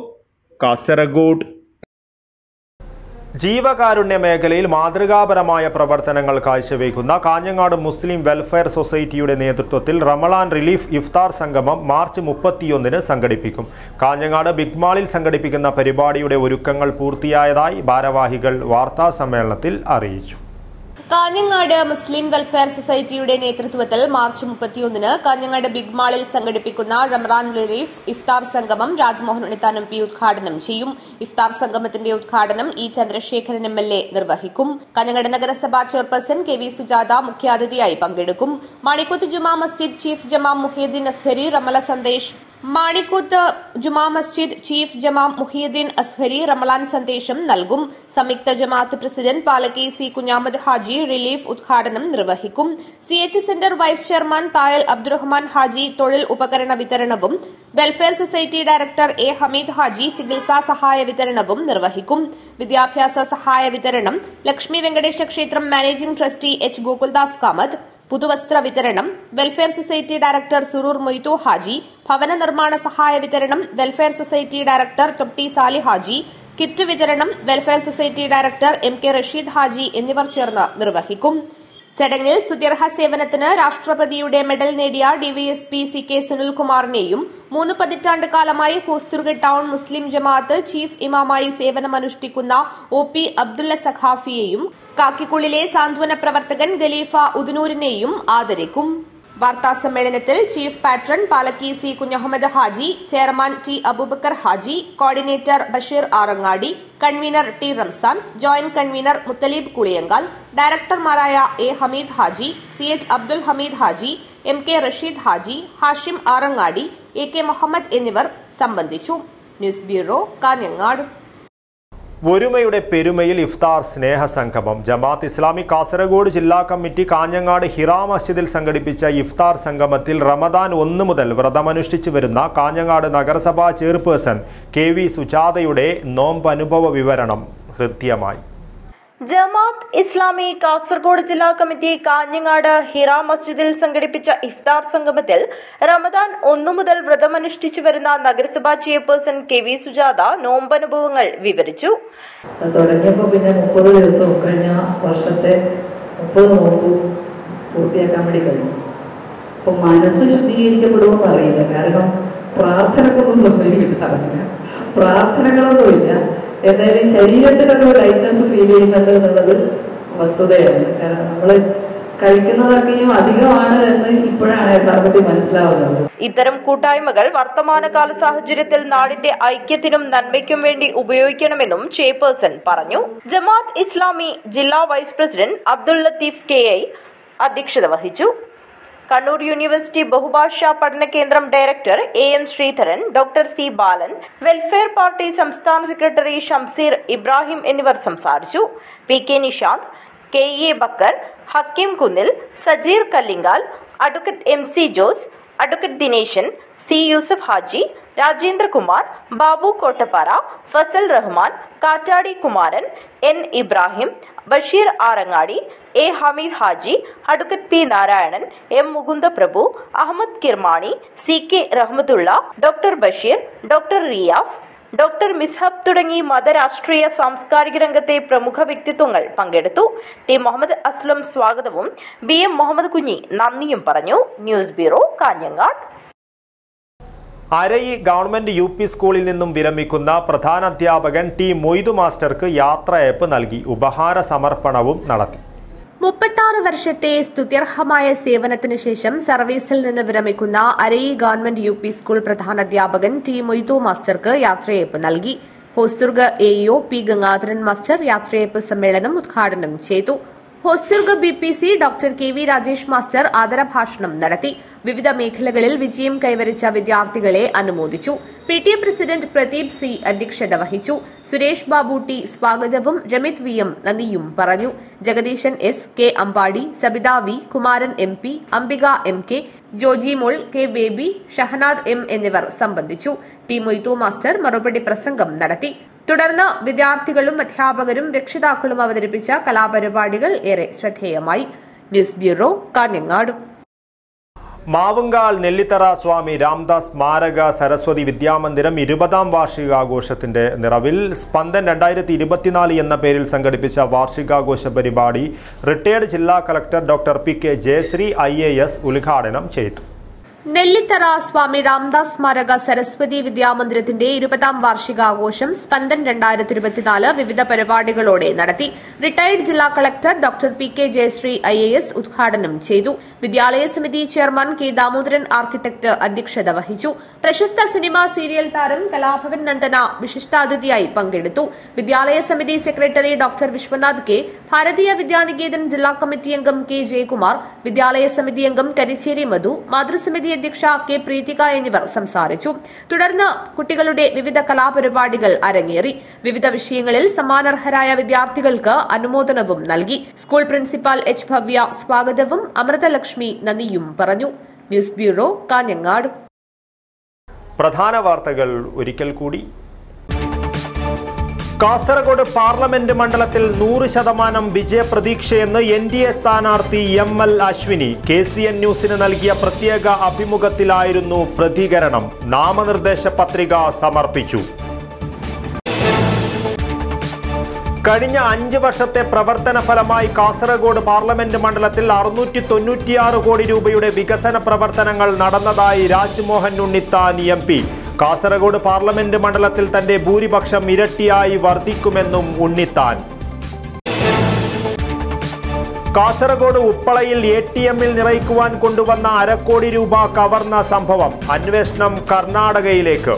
കാസർഗോഡ് ജീവകാരുണ്യ മേഖലയിൽ മാതൃകാപരമായ പ്രവർത്തനങ്ങൾ കാഴ്ചവെക്കുന്ന കാഞ്ഞങ്ങാട് മുസ്ലിം വെൽഫെയർ സൊസൈറ്റിയുടെ നേതൃത്വത്തിൽ റമളാൻ റിലീഫ് ഇഫ്താർ സംഗമം മാർച്ച് മുപ്പത്തിയൊന്നിന് സംഘടിപ്പിക്കും കാഞ്ഞങ്ങാട് ബിഗ് മാളിൽ സംഘടിപ്പിക്കുന്ന പരിപാടിയുടെ ഒരുക്കങ്ങൾ പൂർത്തിയായതായി ഭാരവാഹികൾ വാർത്താ സമ്മേളനത്തിൽ അറിയിച്ചു കാഞ്ഞങ്ങാട് മുസ്ലിം വെൽഫെയർ സൊസൈറ്റിയുടെ നേതൃത്വത്തിൽ മാർച്ച് മുപ്പത്തിയൊന്നിന് കാഞ്ഞങ്ങാട് ബിഗ് മാളിൽ സംഘടിപ്പിക്കുന്ന റമദാൻ റിലീഫ് ഇഫ്താർ സംഗമം രാജ്മോഹൻ ഉണ്ണിത്താൻ എം പി ഉദ്ഘാടനം ചെയ്യും ഇഫ്താർ സംഗമത്തിന്റെ ഉദ്ഘാടനം E Chandrasekharan M L A നിർവഹിക്കും കാഞ്ഞങ്ങാട് നഗരസഭാ ചെയർപേഴ്സൺ കെ വി സുജാത മുഖ്യാതിഥിയായി പങ്കെടുക്കും മാണിക്കുത്ത് ജുമാ മസ്ജിദ് ചീഫ് ജമാം മുഹീദ്ദീൻ അസ്ഹരി റമല സന്ദേശ് മാണിക്കൂത്ത് ജുമാ മസ്ജിദ് ചീഫ് ജമാം മുഹിയുദ്ദീൻ അസ്ഹരി റമലാൻ സന്ദേശം നൽകും സംയുക്ത ജമാഅത്ത് president Palakki C Kunhamad Haji relief ഉദ്ഘാടനം നിർവഹിക്കും C H centre vice chairman Thayal Abdurahman Haji തൊഴിൽ ഉപകരണ വിതരണവും welfare society director A Hameed Haji ചികിത്സാ സഹായ വിതരണവും നിർവഹിക്കും വിദ്യാഭ്യാസ സഹായ വിതരണം ലക്ഷ്മി വെങ്കടേശ ക്ഷേത്രം managing trustee H Gokuldas Kamath പുതുവസ്ത്ര വിതരണം welfare society director Suroor Moidu Haji ഭവന നിർമ്മാണ സഹായ വിതരണം welfare society director Thotti Sali Haji kit വിതരണം welfare society director M K Rasheed Haji എന്നിവർ ചേർന്ന് നിർവഹിക്കും ചടങ്ങിൽ സ്തുത്യർഹ സേവനത്തിന് രാഷ്ട്രപതിയുടെ മെഡൽ നേടിയ ഡിവൈഎസ്പി സി കെ സുനിൽകുമാറിനെയും മൂന്ന് പതിറ്റാണ്ട് കാലമായി Hosdurg town Muslim Jamaat chief ഇമാമായി സേവനമനുഷ്ഠിക്കുന്ന ഒ പി അബ്ദുള്ള സഖാഫിയെയും കാക്കിക്കുള്ളിലെ സാന്ത്വന പ്രവർത്തകൻ ഖലീഫ ഉദനൂരിനെയും ആദരിക്കും വാർത്താ സമ്മേളനത്തിൽ chief patron Palakki C Kunhahammad Haji chairman T Abubakar Haji coordinator Basheer Arangadi convener T Ramzan joint convener Muthaleeb Kuliyankal ഡയറക്ടർമാരായ A Hameed Haji C H Abdul Hameed Haji M K Rasheed Haji Hashim Arangadi A K Muhammad എന്നിവർ സംബന്ധിച്ചു ന്യൂസ് ബ്യൂറോ കാഞ്ഞങ്ങാട് ഒരുമയുടെ പെരുമയിൽ ഇഫ്താർ സ്നേഹസംഗമം ജമാഅത്ത് ഇസ്ലാമി കാസർഗോഡ് ജില്ലാ കമ്മിറ്റി കാഞ്ഞങ്ങാട് ഹിറ മസ്ജിദിൽ സംഘടിപ്പിച്ച ഇഫ്താർ സംഗമത്തിൽ റമദാൻ ഒന്ന് മുതൽ വ്രതമനുഷ്ഠിച്ചു വരുന്ന കാഞ്ഞങ്ങാട് നഗരസഭാ ചെയർപേഴ്സൺ കെ വി സുജാതയുടെ നോമ്പ് അനുഭവ വിവരണം ഹൃദ്യമായി ജമാത്ത് ഇസ്ലാമി കാസർഗോഡ് ജില്ലാ കമ്മിറ്റി കാഞ്ഞങ്ങാട് ഹിറ മസ്ജിദിൽ സംഘടിപ്പിച്ച ഇഫ്താർ സംഗമത്തിൽ റമദാൻ ഒന്നു മുതൽ വ്രതമനുഷ്ഠിച്ചു വരുന്ന നഗരസഭാ ചെയർപേഴ്സൺ കെ വി സുജാത നോമ്പനുഭവങ്ങൾ വിവരിച്ചു തുടങ്ങിയപ്പോൾ പിന്നെ മുപ്പത് ദിവസവും കഴിഞ്ഞ വർഷത്തെ മുപ്പത് നോമ്പ് പൂർത്തിയാക്കാൻ വേണ്ടി കഴിഞ്ഞു അപ്പം മനസ്സ് ശുദ്ധീകരിക്കപ്പെടുമെന്ന് അറിയില്ല കാരണം പ്രാർത്ഥനക്കൊന്നും സമയം കിട്ടാറില്ല പ്രാർത്ഥനകളൊന്നുമില്ല എന്തായാലും ശരീരത്തിനൊരു ലൈറ്റ്നസ് ഫീൽ ചെയ്യുന്നുണ്ട് എന്നുള്ളത് വസ്തുതയാണ് കാരണം നമ്മൾ കഴിക്കുന്നതൊക്കെയും അധികമാണ് എന്ന് ഇപ്പോഴാണ് യഥാർത്ഥത്തിൽ മനസ്സിലാവുന്നത് ഇത്തരം കൂട്ടായ്മകൾ വർത്തമാനകാല സാഹചര്യത്തിൽ നാടിന്റെ ഐക്യത്തിനും നന്മയ്ക്കും വേണ്ടി ഉപയോഗിക്കണമെന്നും ചെയർപേഴ്സൺ പറഞ്ഞു ജമാത്ത് ഇസ്ലാമി ജില്ലാ vice president Abdul Latheef K I അധ്യക്ഷത വഹിച്ചു കണ്ണൂർ യൂണിവേഴ്സിറ്റി ബഹുഭാഷാ പഠന കേന്ദ്രം director A M Sreedharan doctor C Balan welfare party സംസ്ഥാന സെക്രട്ടറി ഷംസീർ ഇബ്രാഹിം എന്നിവർ സംസാരിച്ചു P K Nishanth K A Bakkar Hakeem Kunnil Sajeer Kallingal advocate M C Jose advocate Dineshan C Yusuf Haji Rajendrakumar Babu Kottappara Fazal Rahman Kattadi Kumaran N Ibrahim Basheer Arangadi A Hameed Haji advocate P Narayanan M മുകുന്ദപ്രഭു Ahmed Kirmani C K Rahmathulla doctor Basheer doctor Riyas doctor Mishab തുടങ്ങി മതരാഷ്ട്രീയ സാംസ്കാരിക രംഗത്തെ പ്രമുഖ വ്യക്തിത്വങ്ങൾ പങ്കെടുത്തു ടി മുഹമ്മദ് അസ്ലം സ്വാഗതവും ബി എം മുഹമ്മദ് കുഞ്ഞി നന്ദിയും പറഞ്ഞു news bureau Kanhangad Arayi government U P സ്കൂളിൽ നിന്നും വിരമിക്കുന്ന പ്രധാന അധ്യാപകൻ ടി മൊയ്തു മാസ്റ്റർക്ക് യാത്രയയപ്പ് നൽകി ഉപഹാര സമർപ്പണവും നടത്തി മുപ്പത്താറ് വർഷത്തെ സ്തുത്യർഹമായ സേവനത്തിന് ശേഷം സർവീസിൽ നിന്ന് വിരമിക്കുന്ന Arayi government U P school പ്രധാനാധ്യാപകൻ ടി മൊയ്തു മാസ്റ്റർക്ക് യാത്രയയപ്പ് നൽകി Hosdurg AEO P Gangadharan master യാത്രയയപ്പ് സമ്മേളനം ഉദ്ഘാടനം ചെയ്തു Hosdurg B P C doctor K V Rajesh master ആദരഭാഷണം നടത്തി വിവിധ മേഖലകളിൽ വിജയം കൈവരിച്ച വിദ്യാർത്ഥികളെ അനുമോദിച്ചു P T A president Pradeep C അധ്യക്ഷത വഹിച്ചു സുരേഷ് ബാബു ടി സ്വാഗതവും രമിത് വി എം നന്ദിയും പറഞ്ഞു Jagadeeshan S K Ambadi Sabitha V Kumaran M P Ambika M K Jojimol K Baby Shahanad M എന്നിവർ സംബന്ധിച്ചു ടി മൊയ്തു മാസ്റ്റർ മറുപടി പ്രസംഗം നടത്തി തുടർന്ന് വിദ്യാർത്ഥികളും അധ്യാപകരും രക്ഷിതാക്കളും അവതരിപ്പിച്ച കലാപരിപാടികൾ ഏറെ ശ്രദ്ധേയമായി ന്യൂസ് ബ്യൂറോ കാഞ്ഞങ്ങാട് മാവുങ്കാൽ നെല്ലിത്തറ സ്വാമി രാംദാസ് സ്മാരക സരസ്വതി വിദ്യാമന്ദിരം ഇരുപതാം വാർഷികാഘോഷത്തിന്റെ നിറവിൽ സ്പന്ദൻ രണ്ടായിരത്തി ഇരുപത്തിനാല് എന്ന പേരിൽ സംഘടിപ്പിച്ച വാർഷികാഘോഷ പരിപാടി റിട്ടയർഡ് ജില്ലാ collector doctor P K Jayashree I A S ഉദ്ഘാടനം ചെയ്തു നെല്ലിത്തറ സ്വാമി രാംദാസ് സ്മാരക സരസ്വതി വിദ്യാമന്ദിരത്തിന്റെ ഇരുപതാം വാർഷികാഘോഷം സ്പന്ദൻ രണ്ടായിരത്തി ഇരുപത്തിനാല് വിവിധ പരിപാടികളോടെ നടത്തി റിട്ടയർഡ് ജില്ലാ collector doctor P K Jayashree I A S ഉദ്ഘാടനം ചെയ്തു വിദ്യാലയ സമിതി ചെയർമാൻ കെ ദാമോദരൻ ആർക്കിടെക്ട് അധ്യക്ഷത വഹിച്ചു പ്രശസ്ത സിനിമാ സീരിയൽ താരം കലാഭവൻ നന്ദന വിശിഷ്ടാതിഥിയായി പങ്കെടുത്തു വിദ്യാലയ സമിതി സെക്രട്ടറി ഡോക്ടർ വിശ്വനാഥ് കെ ഭാരതീയ വിദ്യാനികേതൻ ജില്ലാ കമ്മിറ്റി അംഗം കെ ജയകുമാർ വിദ്യാലയ സമിതി അംഗം കരിച്ചേരി മധു മാതൃസമിതി അധ്യക്ഷ കെ പ്രീതിക എന്നിവർ സംസാരിച്ചു തുടർന്ന് കുട്ടികളുടെ വിവിധ കലാപരിപാടികൾ അരങ്ങേറി വിവിധ വിഷയങ്ങളിൽ സമ്മാനർഹരായ വിദ്യാർത്ഥികൾക്ക് അനുമോദനവും നൽകി സ്കൂൾ പ്രിൻസിപ്പാൽ എച്ച് ഭവ്യ സ്വാഗതവും അമൃതലക്ഷ്മി നന്ദിയും പറഞ്ഞു ന്യൂസ് ബ്യൂറോ കാഞ്ഞങ്ങാട് പ്രധാന വാർത്തകൾ ഒരിക്കൽ കൂടി കാസർഗോഡ് പാർലമെന്റ് മണ്ഡലത്തിൽ നൂറ് ശതമാനം വിജയപ്രതീക്ഷയെന്ന് എൻ ഡി എ സ്ഥാനാർത്ഥി M L Ashwini K C N ന്യൂസിന് നൽകിയ പ്രത്യേക അഭിമുഖത്തിലായിരുന്നു പ്രതികരണം നാമനിർദ്ദേശ പത്രിക സമർപ്പിച്ചു കഴിഞ്ഞ അഞ്ച് വർഷത്തെ പ്രവർത്തന ഫലമായി കാസർഗോഡ് പാർലമെന്റ് മണ്ഡലത്തിൽ അറുന്നൂറ്റി തൊണ്ണൂറ്റിയാറ് കോടി രൂപയുടെ വികസന പ്രവർത്തനങ്ങൾ നടന്നതായി Rajmohan Unnithan M P Kasaragod parliament മണ്ഡലത്തിൽ തന്റെ ഭൂരിപക്ഷം ഇരട്ടിയായി വർദ്ധിക്കുമെന്നും ഉണ്ണിത്താൻ കാസർഗോഡ് ഉപ്പളയിൽ എ ടി എമ്മിൽ നിറയ്ക്കുവാൻ കൊണ്ടുവന്ന അരക്കോടി രൂപ കവർന്ന സംഭവം അന്വേഷണം കർണാടകയിലേക്ക്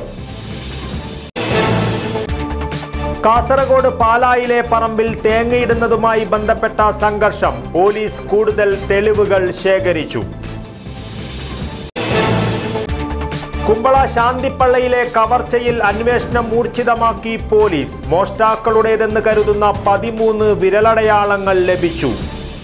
കാസർഗോഡ് പാലായിലെ പറമ്പിൽ തേങ്ങയിടുന്നതുമായി ബന്ധപ്പെട്ട സംഘർഷം പോലീസ് കൂടുതൽ തെളിവുകൾ ശേഖരിച്ചു കുമ്പള ശാന്തിപ്പള്ളയിലെ കവർച്ചയിൽ അന്വേഷണം ഊർജിതമാക്കി പോലീസ് മോഷ്ടാക്കളുടേതെന്ന് കരുതുന്ന പതിമൂന്ന് വിരലടയാളങ്ങൾ ലഭിച്ചു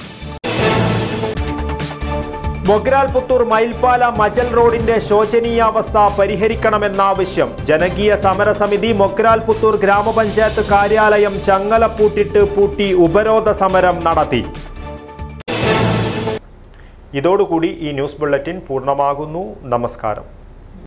മൊഗ്രാൽ പുത്തൂർ മയിൽപ്പാല മജൽ റോഡിന്റെ ശോചനീയാവസ്ഥ പരിഹരിക്കണമെന്നാവശ്യം ജനകീയ സമരസമിതി മൊഗ്രാൽ പുത്തൂർ ഗ്രാമപഞ്ചായത്ത് കാര്യാലയം ചങ്ങലപ്പൂട്ടിട്ട് പൂട്ടി ഉപരോധ സമരം നടത്തി ഇതോടുകൂടി ഈ ന്യൂസ് ബുള്ളറ്റിൻ പൂർണ്ണമാകുന്നു നമസ്കാരം